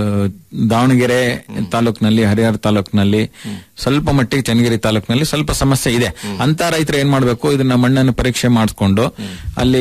ದಾವಣಗೆರೆ ತಾಲೂಕಿನಲ್ಲಿ ಹರಿಹರ ತಾಲೂಕಿನಲ್ಲಿ ಸ್ವಲ್ಪ ಮಟ್ಟಿಗೆ ಚನ್ನಗಿರಿ ತಾಲೂಕಿನಲ್ಲಿ ಸ್ವಲ್ಪ ಸಮಸ್ಯೆ ಇದೆ ಅಂತ ರೈತರು ಏನ್ ಮಾಡ್ಬೇಕು ಇದನ್ನ ಮಣ್ಣನ್ನು ಪರೀಕ್ಷೆ ಮಾಡಿಸ್ಕೊಂಡು ಅಲ್ಲಿ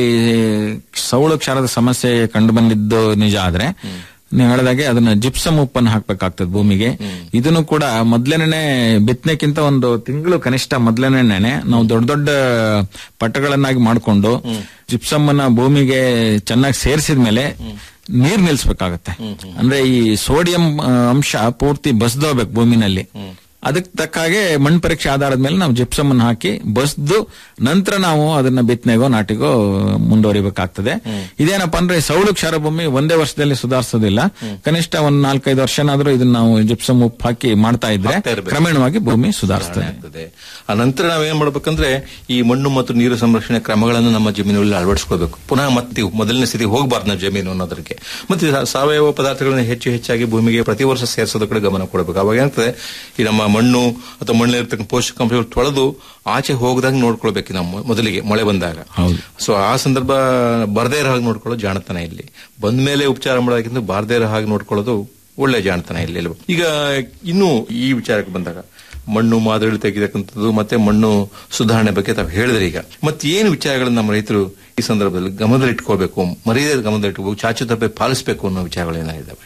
ಸವಳು ಕ್ಷಾರದ ಸಮಸ್ಯೆ ಕಂಡು ಬಂದಿದ್ದು ನಿಜ ಆದ್ರೆ ನೀವು ಹೇಳಿದಾಗೆ ಅದನ್ನ ಜಿಪ್ಸಮ್ ಉಪ್ಪನ್ನು ಹಾಕ್ಬೇಕಾಗ್ತದೆ ಭೂಮಿಗೆ ಇದನ್ನು ಕೂಡ ಮೊದ್ಲೇನೆ ಬಿತ್ತನೆಕ್ಕಿಂತ ಒಂದು ತಿಂಗಳು ಕನಿಷ್ಠ ಮೊದ್ಲೇನೆ ನಾವು ದೊಡ್ಡ ದೊಡ್ಡ ಪಟ್ಟಗಳನ್ನಾಗಿ ಮಾಡ್ಕೊಂಡು ಜಿಪ್ಸಮ್ ಅನ್ನ ಭೂಮಿಗೆ ಚೆನ್ನಾಗಿ ಸೇರಿಸಿದ ಮೇಲೆ ನೀರ್ ನಿಲ್ಸ್ಬೇಕಾಗತ್ತೆ ಅಂದ್ರೆ ಈ ಸೋಡಿಯಂ ಆ, ಅಂಶ ಪೂರ್ತಿ ಬಸ್ದೋಗ್ಬೇಕು ಭೂಮಿನಲ್ಲಿ ಅದಕ್ಕೆ ತಕ್ಕ ಹಾಗೆ ಮಣ್ಣು ಪರೀಕ್ಷೆ ಆಧಾರದ ಮೇಲೆ ನಾವು ಜಿಪ್ಸಮ್ ಅನ್ನು ಹಾಕಿ ಬಸ್ದು ನಂತರ ನಾವು ಅದನ್ನ ಬಿತ್ತನೆಗೋ ನಾಟಿಗೋ ಮುಂದುವರಿಬೇಕಾಗ್ತದೆ ಇದೇನಪ್ಪ ಅಂದ್ರೆ ಸೌಳು ಕ್ಷಾರ ಭೂಮಿ ಒಂದೇ ವರ್ಷದಲ್ಲಿ ಸುಧಾರಿಸೋದಿಲ್ಲ ಕನಿಷ್ಠ ಒಂದ್ ನಾಲ್ಕೈದು ವರ್ಷನಾದ್ರೂ ಇದನ್ನ ನಾವು ಜಿಪ್ಸಮ್ ಉಪ್ಪು ಹಾಕಿ ಮಾಡ್ತಾ ಇದ್ರೆ ಕ್ರಮೇಣವಾಗಿ ಭೂಮಿ ಸುಧಾರಿಸ್ತದೆ ಆಗ್ತದೆ ಆ ನಂತರ ನಾವೇನ್ ಮಾಡ್ಬೇಕಂದ್ರೆ ಈ ಮಣ್ಣು ಮತ್ತು ನೀರು ಸಂರಕ್ಷಣೆ ಕ್ರಮಗಳನ್ನು ನಮ್ಮ ಜಮೀನುಗಳಲ್ಲಿ ಅಳವಡಿಸ್ಕೋಬೇಕು ಪುನಃ ಮತ್ತೆ ಮೊದಲನೇ ಸ್ಥಿತಿ ಹೋಗಬಾರ್ದು ನಮ್ಮ ಜಮೀನು ಅನ್ನೋದಕ್ಕೆ ಮತ್ತೆ ಸಾ- ಸಾವಯವ ಪದಾರ್ಥಗಳನ್ನು ಹೆಚ್ಚು ಹೆಚ್ಚಾಗಿ ಭೂಮಿಗೆ ಪ್ರತಿ ವರ್ಷ ಸೇರಿಸೋದ ಕಡೆ ಗಮನ ಕೊಡಬೇಕು ಅವಾಗ ಏನಾಗ್ತದೆ ಈ ನಮ್ಮ ಮಣ್ಣು ಅಥವಾ ಮಣ್ಣಲ್ಲಿರ್ತಕ್ಕಂಥ ಪೋಷಕಾಂಶಗಳು ತೊಳೆದು ಆಚೆ ಹೋಗದಂಗೆ ನೋಡ್ಕೊಳ್ಬೇಕು ನಾವು ಮೊದಲಿಗೆ ಮಳೆ ಬಂದಾಗ ಸೊ ಆ ಸಂದರ್ಭ ಬರದೇ ಇರೋ ಹಾಗೆ ನೋಡ್ಕೊಳ್ಳೋದು ಜಾಣತನ ಇಲ್ಲಿ ಬಂದ ಮೇಲೆ ಉಪಚಾರ ಮಾಡೋದಕ್ಕಿಂತ ಬಾರದೇ ಇರೋ ಹಾಗೆ ನೋಡ್ಕೊಳ್ಳೋದು ಒಳ್ಳೆ ಜಾಣತನ ಇಲ್ಲಿ ಅಲ್ವಾ? ಈಗ ಇನ್ನು ಈ ವಿಚಾರಕ್ಕೆ ಬಂದಾಗ ಮಣ್ಣು ಮಾದರಿಗಳು ತೆಗಿತಕ್ಕಂಥದ್ದು ಮತ್ತೆ ಮಣ್ಣು ಸುಧಾರಣೆ ಬಗ್ಗೆ ತಾವು ಹೇಳಿದ್ರಿ ಈಗ ಮತ್ತೆ ಏನು ವಿಚಾರಗಳನ್ನ ನಮ್ಮ ರೈತರು ಈ ಸಂದರ್ಭದಲ್ಲಿ ಗಮನದಲ್ಲಿಟ್ಕೋಬೇಕು ಮರ್ಯಾದೆ ಗಮನದಲ್ಲಿಟ್ಕೋಬೇಕು ಚಾಚು ತಪ್ಪೆ ಪಾಲಿಸಬೇಕು ಅನ್ನೋ ವಿಚಾರಗಳು ಏನಾಗಿದ್ದಾವೆ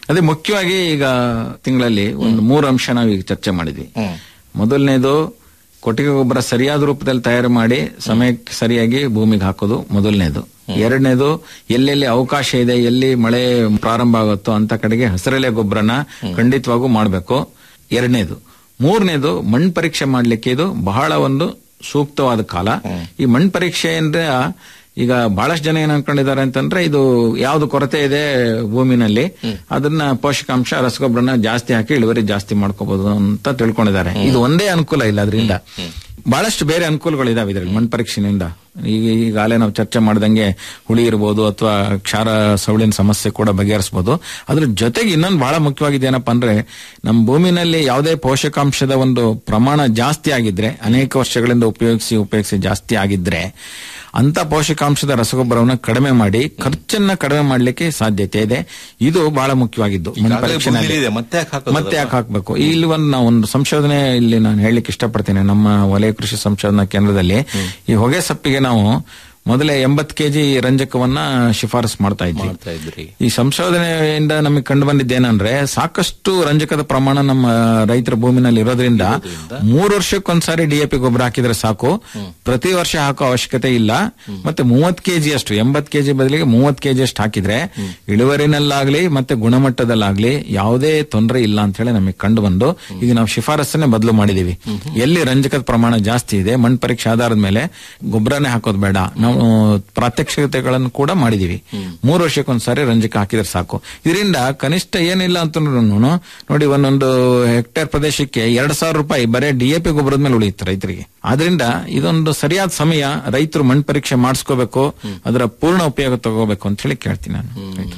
ಅದೇ ಮುಖ್ಯವಾಗಿ ಈಗ ತಿಂಗಳಲ್ಲಿ ಒಂದು ಮೂರು ಅಂಶ ನಾವು ಈಗ ಚರ್ಚೆ ಮಾಡಿದ್ವಿ ಮೊದಲನೇದು ಕೊಟ್ಟಿಗೆ ಗೊಬ್ಬರ ಸರಿಯಾದ ರೂಪದಲ್ಲಿ ತಯಾರು ಮಾಡಿ ಸಮಯಕ್ಕೆ ಸರಿಯಾಗಿ ಭೂಮಿಗೆ ಹಾಕೋದು ಮೊದಲನೇದು ಎರಡನೇದು ಎಲ್ಲೆಲ್ಲಿ ಅವಕಾಶ ಇದೆ ಎಲ್ಲಿ ಮಳೆ ಪ್ರಾರಂಭ ಆಗುತ್ತೋ ಅಂತ ಕಡೆಗೆ ಹಸಿರೆಲೆ ಗೊಬ್ಬರನ ಖಂಡಿತವಾಗೂ ಮಾಡಬೇಕು ಎರಡನೇದು ಮೂರನೇದು ಮಣ್ಣು ಪರೀಕ್ಷೆ ಮಾಡ್ಲಿಕ್ಕೆ ಇದು ಬಹಳ ಒಂದು ಸೂಕ್ತವಾದ ಕಾಲ ಈ ಮಣ್ಣು ಪರೀಕ್ಷೆ ಅಂದ್ರೆ ಈಗ ಬಹಳಷ್ಟು ಜನ ಏನ್ ಅನ್ಕೊಂಡಿದ್ದಾರೆ ಅಂತಂದ್ರೆ ಇದು ಯಾವ್ದು ಕೊರತೆ ಇದೆ ಭೂಮಿನಲ್ಲಿ ಅದನ್ನ ಪೋಷಕಾಂಶ ರಸಗೊಬ್ಬರನ ಜಾಸ್ತಿ ಹಾಕಿ ಇಳುವರಿ ಜಾಸ್ತಿ ಮಾಡ್ಕೋಬಹುದು ಅಂತ ತಿಳ್ಕೊಂಡಿದ್ದಾರೆ ಇದು ಒಂದೇ ಅನುಕೂಲ ಇಲ್ಲ ಅದರಿಂದ ಬಹಳಷ್ಟು ಬೇರೆ ಅನುಕೂಲಗಳಿದಾವೆ ಇದರಲ್ಲಿ ಮಣ್ಣು ಪರೀಕ್ಷೆನಿಂದ ಈಗ ಈಗಾಗಲೇ ನಾವು ಚರ್ಚೆ ಮಾಡ್ದಂಗೆ ಹುಳಿ ಇರ್ಬೋದು ಅಥವಾ ಕ್ಷಾರ ಸವಳಿನ ಸಮಸ್ಯೆ ಕೂಡ ಬಗೆಹರಿಸಬಹುದು ಅದ್ರ ಜೊತೆಗೆ ಇನ್ನೊಂದು ಬಹಳ ಮುಖ್ಯವಾಗಿದೆ ಏನಪ್ಪಾ ಅಂದ್ರೆ ನಮ್ಮ ಭೂಮಿನಲ್ಲಿ ಯಾವುದೇ ಪೋಷಕಾಂಶದ ಒಂದು ಪ್ರಮಾಣ ಜಾಸ್ತಿ ಆಗಿದ್ರೆ ಅನೇಕ ವರ್ಷಗಳಿಂದ ಉಪಯೋಗಿಸಿ ಉಪಯೋಗಿಸಿ ಜಾಸ್ತಿ ಆಗಿದ್ರೆ ಅಂತ ಪೋಷಕಾಂಶದ ರಸಗೊಬ್ಬರವನ್ನು ಕಡಿಮೆ ಮಾಡಿ ಖರ್ಚನ್ನ ಕಡಿಮೆ ಮಾಡಲಿಕ್ಕೆ ಸಾಧ್ಯತೆ ಇದೆ ಇದು ಬಹಳ ಮುಖ್ಯವಾಗಿದ್ದು ಮಣ್ಣು ಈಗಾಗಲೇ ಪರೀಕ್ಷೆನಲ್ಲಿ. ಭೂಮಿಲಿದೆ, ಮತ್ತೆ ಯಾಕೆ ಹಾಕೋದು ಮತ್ತೆ ಯಾಕೆ ಹಾಕ್ಬೇಕು ಇಲ್ಲಿ ಒಂದು ನಾವು ಒಂದು ಸಂಶೋಧನೆ ಇಲ್ಲಿ ನಾನು ಹೇಳಲಿಕ್ಕೆ ಇಷ್ಟಪಡ್ತೀನಿ ನಮ್ಮ ವಲಯ ಕೃಷಿ ಸಂಶೋಧನಾ ಕೇಂದ್ರದಲ್ಲಿ ಈ ಹೊಗೆ ಸಪ್ಪಿಗೆ ನಾವು ಮೊದಲೇ ಎಂಬತ್ತು ಕೆಜಿ ರಂಜಕವನ್ನ ಶಿಫಾರಸು ಮಾಡ್ತಾ ಇದ್ವಿ ಮಾಡ್ತಾ ಇದ್ರಿ ಈ ಸಂಶೋಧನೆಯಿಂದ ನಮಗೆ ಕಂಡು ಬಂದಿದ್ದೇನೆಂದ್ರೆ ಸಾಕಷ್ಟು ರಂಜಕದ ಪ್ರಮಾಣ ನಮ್ಮ ರೈತರ ಭೂಮಿನಲ್ಲಿ ಇರೋದ್ರಿಂದ ಮೂರು ವರ್ಷಕ್ಕೊಂದ್ಸಾರಿ ಡಿಎಪಿ ಗೊಬ್ಬರ ಹಾಕಿದ್ರೆ ಸಾಕು ಪ್ರತಿ ವರ್ಷ ಹಾಕೋ ಅವಶ್ಯಕತೆ ಇಲ್ಲ ಮತ್ತೆ ಮೂವತ್ ಕೆಜಿ ಅಷ್ಟು ಎಂಬತ್ ಕೆಜಿ ಬದಲಿಗೆ ಮೂವತ್ ಕೆಜಿ ಅಷ್ಟು ಹಾಕಿದ್ರೆ ಇಳುವರಿನಲ್ಲಾಗ್ಲಿ ಮತ್ತೆ ಗುಣಮಟ್ಟದಲ್ಲಾಗ್ಲಿ ಯಾವುದೇ ತೊಂದರೆ ಇಲ್ಲ ಅಂತ ಹೇಳಿ ನಮಗೆ ಕಂಡು ಬಂದು ಈಗ ನಾವು ಶಿಫಾರಸ್ಸನ್ನೇ ಬದಲು ಮಾಡಿದೀವಿ ಎಲ್ಲಿ ರಂಜಕದ ಪ್ರಮಾಣ ಜಾಸ್ತಿ ಇದೆ ಮಣ್ಣು ಪರೀಕ್ಷೆ ಆಧಾರದ ಮೇಲೆ ಗೊಬ್ಬರನೇ ಹಾಕೋದು ಬೇಡ ನಾವು ಪ್ರಾತ್ಯಕ್ಷಿಕತೆಗಳನ್ನು ಕೂಡ ಮಾಡಿದೀವಿ ಮೂರು ವರ್ಷಕ್ಕೊಂದ್ಸಾರಿ ರಂಜಕ ಹಾಕಿದ್ರೆ ಸಾಕು ಇದರಿಂದ ಕನಿಷ್ಠ ಏನಿಲ್ಲ ಅಂತಂದ್ರೂ ನೋಡಿ ಒಂದೊಂದು ಹೆಕ್ಟೇರ್ ಪ್ರದೇಶಕ್ಕೆ ಎರಡ್ ಸಾವಿರ ರೂಪಾಯಿ ಬರೇ ಡಿಎಪಿ ಗೊಬ್ಬರದ ಮೇಲೆ ಉಳಿಯುತ್ತೆ ರೈತರಿಗೆ ಆದ್ರಿಂದ ಇದೊಂದು ಸರಿಯಾದ ಸಮಯ ರೈತರು ಮಣ್ಣು ಪರೀಕ್ಷೆ ಮಾಡಿಸ್ಕೋಬೇಕು ಅದರ ಪೂರ್ಣ ಉಪಯೋಗ ತಗೋಬೇಕು ಅಂತ ಹೇಳಿ ಕೇಳ್ತೀನಿ ನಾನು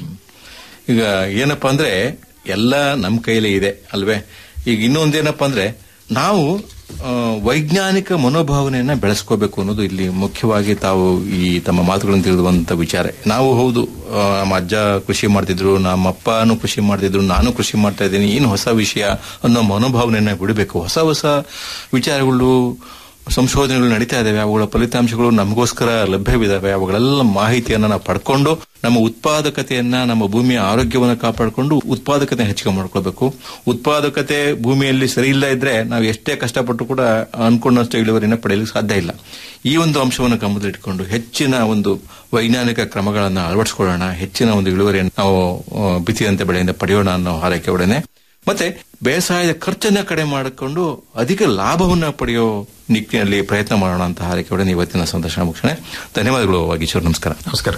ಈಗ ಏನಪ್ಪಾ ಅಂದ್ರೆ ಎಲ್ಲ ನಮ್ಮ ಕೈಲೇ ಇದೆ ಅಲ್ವೇ ಈಗ ಇನ್ನೊಂದೇನಪ್ಪಾ ಅಂದ್ರೆ ನಾವು ಆ, ವೈಜ್ಞಾನಿಕ ಮನೋಭಾವನೆಯನ್ನ ಬೆಳೆಸ್ಕೋಬೇಕು ಅನ್ನೋದು ಇಲ್ಲಿ ಮುಖ್ಯವಾಗಿ ತಾವು ಈ ತಮ್ಮ ಮಾತುಗಳನ್ನು ತಿಳಿದುವಂತ ವಿಚಾರ ನಾವು ಹೌದು ಆ, ನಮ್ಮ ಅಜ್ಜ ಕೃಷಿ ಮಾಡ್ತಿದ್ರು ನಮ್ಮ ಅಪ್ಪನೂ ಕೃಷಿ ಮಾಡ್ತಿದ್ರು ನಾನು ಕೃಷಿ ಮಾಡ್ತಾ ಇದ್ದೀನಿ ಏನು ಹೊಸ ವಿಷಯ ಅನ್ನೋ ಮನೋಭಾವನೆಯನ್ನ ಬಿಡಬೇಕು ಹೊಸ ಹೊಸ ವಿಚಾರಗಳು ಸಂಶೋಧನೆಗಳು ನಡೀತಾ ಇದಾವೆ ಅವುಗಳ ಫಲಿತಾಂಶಗಳು ನಮಗೋಸ್ಕರ ಲಭ್ಯವಿದಾವೆ ಅವುಗಳೆಲ್ಲ ಮಾಹಿತಿಯನ್ನ ನಾವು ಪಡ್ಕೊಂಡು ನಮ್ಮ ಉತ್ಪಾದಕತೆಯನ್ನ ನಮ್ಮ ಭೂಮಿಯ ಆರೋಗ್ಯವನ್ನು ಕಾಪಾಡಿಕೊಂಡು ಉತ್ಪಾದಕತೆ ಹೆಚ್ಚಿಗೆ ಮಾಡ್ಕೊಳ್ಬೇಕು ಉತ್ಪಾದಕತೆ ಭೂಮಿಯಲ್ಲಿ ಸರಿ ಇಲ್ಲ ಇದ್ರೆ ನಾವು ಎಷ್ಟೇ ಕಷ್ಟಪಟ್ಟು ಕೂಡ ಅನ್ಕೊಂಡಷ್ಟು ಇಳುವರಿನ ಪಡೆಯಲಿಕ್ಕೆ ಸಾಧ್ಯ ಇಲ್ಲ ಈ ಒಂದು ಅಂಶವನ್ನು ಗಮನದಲ್ಲಿಟ್ಟುಕೊಂಡು ಹೆಚ್ಚಿನ ಒಂದು ವೈಜ್ಞಾನಿಕ ಕ್ರಮಗಳನ್ನು ಅಳವಡಿಸಿಕೊಳ್ಳೋಣ ಹೆಚ್ಚಿನ ಒಂದು ಇಳುವರಿಯನ್ನು ನಾವು ಆ, ಬಿತ್ತಿದಂತೆ ಬೆಳೆಯಿಂದ ಪಡೆಯೋಣ ಅನ್ನೋ ಹಾರೈಕೆ ಒಡನೆ ಮತ್ತೆ ಬೇಸಾಯದ ಖರ್ಚನ್ನ ಕಡಿಮೆ ಮಾಡಿಕೊಂಡು ಅಧಿಕ ಲಾಭವನ್ನ ಪಡೆಯೋ ನಿಟ್ಟಿನಲ್ಲಿ ಪ್ರಯತ್ನ ಮಾಡೋಣ ಅಂತ ಹಾರೈಕೆ ಒಡನೆ ಇವತ್ತಿನ ಸಂದರ್ಶನ ಮುಗಿಸೋಣ ಧನ್ಯವಾದಗಳು ವಾಗೀಶ್ವರ್ ನಮಸ್ಕಾರ ನಮಸ್ಕಾರ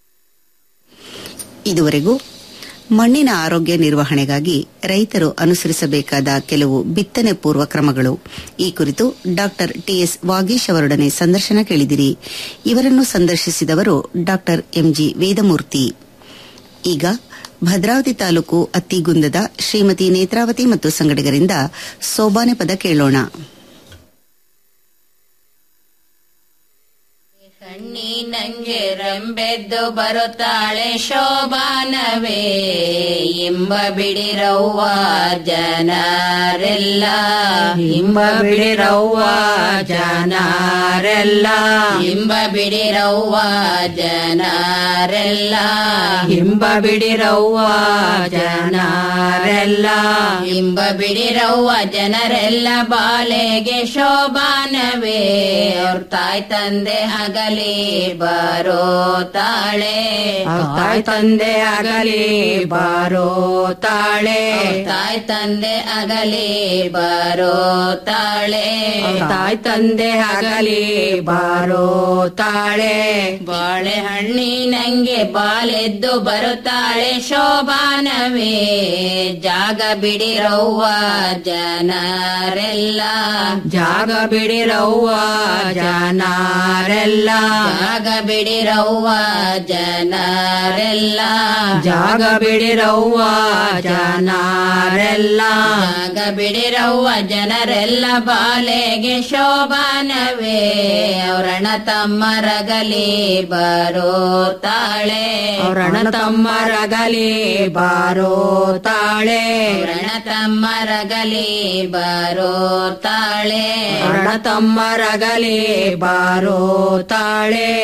ಇದುವರೆಗೂ ಮಣ್ಣಿನ ಆರೋಗ್ಯ ನಿರ್ವಹಣೆಗಾಗಿ ರೈತರು ಅನುಸರಿಸಬೇಕಾದ ಕೆಲವು ಬಿತ್ತನೆ ಪೂರ್ವ ಕ್ರಮಗಳು ಈ ಕುರಿತು ಡಾಕ್ಟರ್ ಟಿಎಸ್ ವಾಗೀಶ್ ಅವರೊಡನೆ ಸಂದರ್ಶನ ಕೇಳಿದಿರಿ ಇವರನ್ನು ಸಂದರ್ಶಿಸಿದವರು ಡಾಕ್ಟರ್ ಎಂಜಿ ವೇದಮೂರ್ತಿ ಈಗ ಭದ್ರಾವತಿ ತಾಲೂಕು ಅತ್ತಿಗುಂದದ ಶ್ರೀಮತಿ ನೇತ್ರಾವತಿ ಮತ್ತು ಸಂಗಡಿಗರಿಂದ ಸೋಬಾನೆ ಪದ ಕೇಳೋಣ ಕಣ್ಣಿನಂಗೆ ರಂಬೆದ್ದು ಬರುತ್ತಾಳೆ ಶೋಭಾನವೇ ಇಂಬ ಬಿಡಿರವ್ವ ಜನರೆಲ್ಲ ಇಂಬ ಬಿಡಿರವ್ವ ಜನರೆಲ್ಲ ಇಂಬ ಬಿಡಿರವ್ವ ಜನರೆಲ್ಲ ಇಂಬ ಬಿಡಿರವ್ವ ಜನರೆಲ್ಲ ಇಂಬ ಬಿಡಿರವ್ವ ಜನರೆಲ್ಲ ಬಾಲೆಗೆ ಶೋಭಾನವೇ ಅವ್ರ ತಾಯ್ ತಂದೆ ಆಗಲಿ ಬರೋ ತಾಳೆ ತಾಯ್ ತಂದೆ ಆಗಲಿ ಬರೋ ತಾಳೆ ತಾಯ್ ತಂದೆ ಆಗಲಿ ಬರೋ ತಾಳೆ ತಾಯ್ ತಂದೆ ಆಗಲಿ ಬರೋ ತಾಳೆ ಬಾಳೆಹಣ್ಣಿನಂಗೆ ಬಾಲೆದ್ದು ಬರುತ್ತಾಳೆ ಶೋಭಾನವೇ ಜಾಗ ಬಿಡಿರವ್ವ ಜನರೆಲ್ಲ ಜಾಗ ಬಿಡಿರವ್ವ ಜನರೆಲ್ಲ ಜಾಗ ಬಿಡಿರವ್ವ ಜನರೆಲ್ಲ ಜಾಗ ಬಿಡಿರವ್ವ ಜನರೆಲ್ಲ ಜಾಗ ಬಿಡಿರವ್ವ ಜನರೆಲ್ಲ ಬಾಲೆಗೆ ಶೋಭಾನವೇ ಅವರಣ ತಮ್ಮರಗಲಿ ಬರೋ ತಾಳೆ ಅವರಣ ತಮ್ಮರಗಲಿ ಬಾರೋ ತಾಳೆ ಅವರಣ ತಮ್ಮರಗಲಿ ಬರೋ ತಾಳೆ ಅವರಣ ತಮ್ಮರಗಲಿ ಬಾರೋ ತಾಳೆ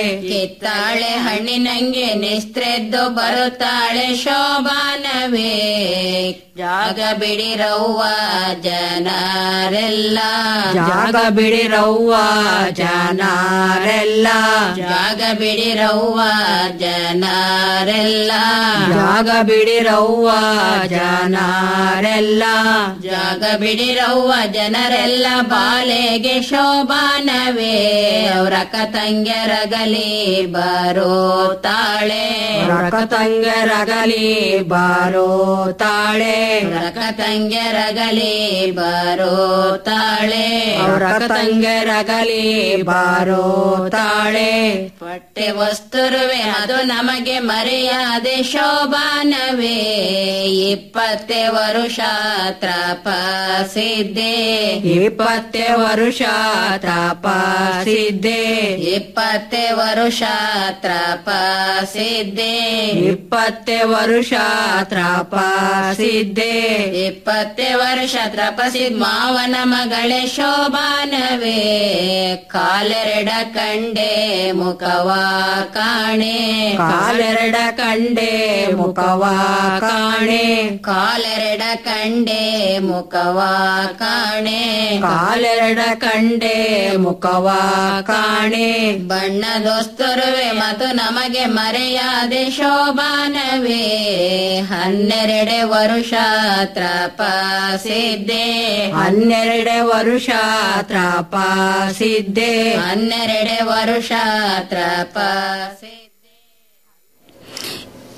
ನಿತ್ತಾಳೆ ಹಣ್ಣಿನಂಗೆ ನಿಸ್ತ್ರೆದ್ದು ಬರುತ್ತಾಳೆ ಶೋಭಾನವೇ ಜಾಗ ಬಿಡಿರವ್ವ ಜನರೆಲ್ಲ ಜಾಗ ಬಿಡಿರವ್ವ ಜನರೆಲ್ಲ ಜಾಗ ಬಿಡಿರವ್ವ ಜನರೆಲ್ಲ ಜಾಗ ಬಿಡಿರವ್ವ ಜನರೆಲ್ಲ ಜಾಗ ಬಿಡಿರವ್ವ ಜನರೆಲ್ಲ ಬಾಲೆಗೆ ಶೋಭಾನವೇ ಅವರಕ ತಂಗ್ಯರಗಲಿ ಬರೋ ತಾಳೆ ರಕ ತಂಗರಗಲಿ ಬಾರೋ ತಾಳೆ ರಕ ತಂಗ್ಯರಗಲಿ ಬರೋ ತಾಳೆ ರಕ ತಂಗರಗಲಿ ಬಾರೋ ತಾಳೆ ಪಟ್ಟೆ ವಸ್ತುರುವೆ ಅದು ನಮಗೆ ಮರ್ಯಾದೆ ಶೋಭಾನವೇ ಇಪ್ಪತ್ತೆ ವರುಷ ತಪಸಿದ್ದೆ ಇಪ್ಪತ್ತೆ ವರುಷ ತಪಸಿದ್ದೆ ಇಪ್ಪತ್ತೆ ವರುಷ ತಪಸಿದ್ದೆ ಇಪ್ಪತ್ತೆ ವರುಷ ತಪಸಿದ್ದೆ ಇಪ್ಪತ್ತೆ ವರ್ಷ ತಪಸಿದ್ ಮಾವನ ಮಗಳೇ ಶೋಭಾನವೇ ಕಾಲೆರಡ ಕಂಡೆ ಮುಖವ ಕಾಣೆ ಕಾಲೆರಡ ಕಂಡೆ ಮುಖವ ಕಾಣೆ ಕಾಲೆರಡ ಕಂಡೆ ಮುಖವ ಕಾಣೆ ಕಾಲೆರಡ ಕಂಡೆ ಮುಖವ ಕಾಣೆ ಬಣ್ಣದೋಸ್ತರುವೆ ಮತ್ತು ನಮಗೆ ಮರೆಯಾದೆ ಶೋಭಾನವೇ ಹನ್ನೆರಡೆ ವರುಷ ತಪಸಿದ್ದೆ ಹನ್ನೆರಡೆ ವರುಷ ತಪಸಿದ್ದೆ ಹನ್ನೆರಡೆ ವರುಷ ತಪಸಿ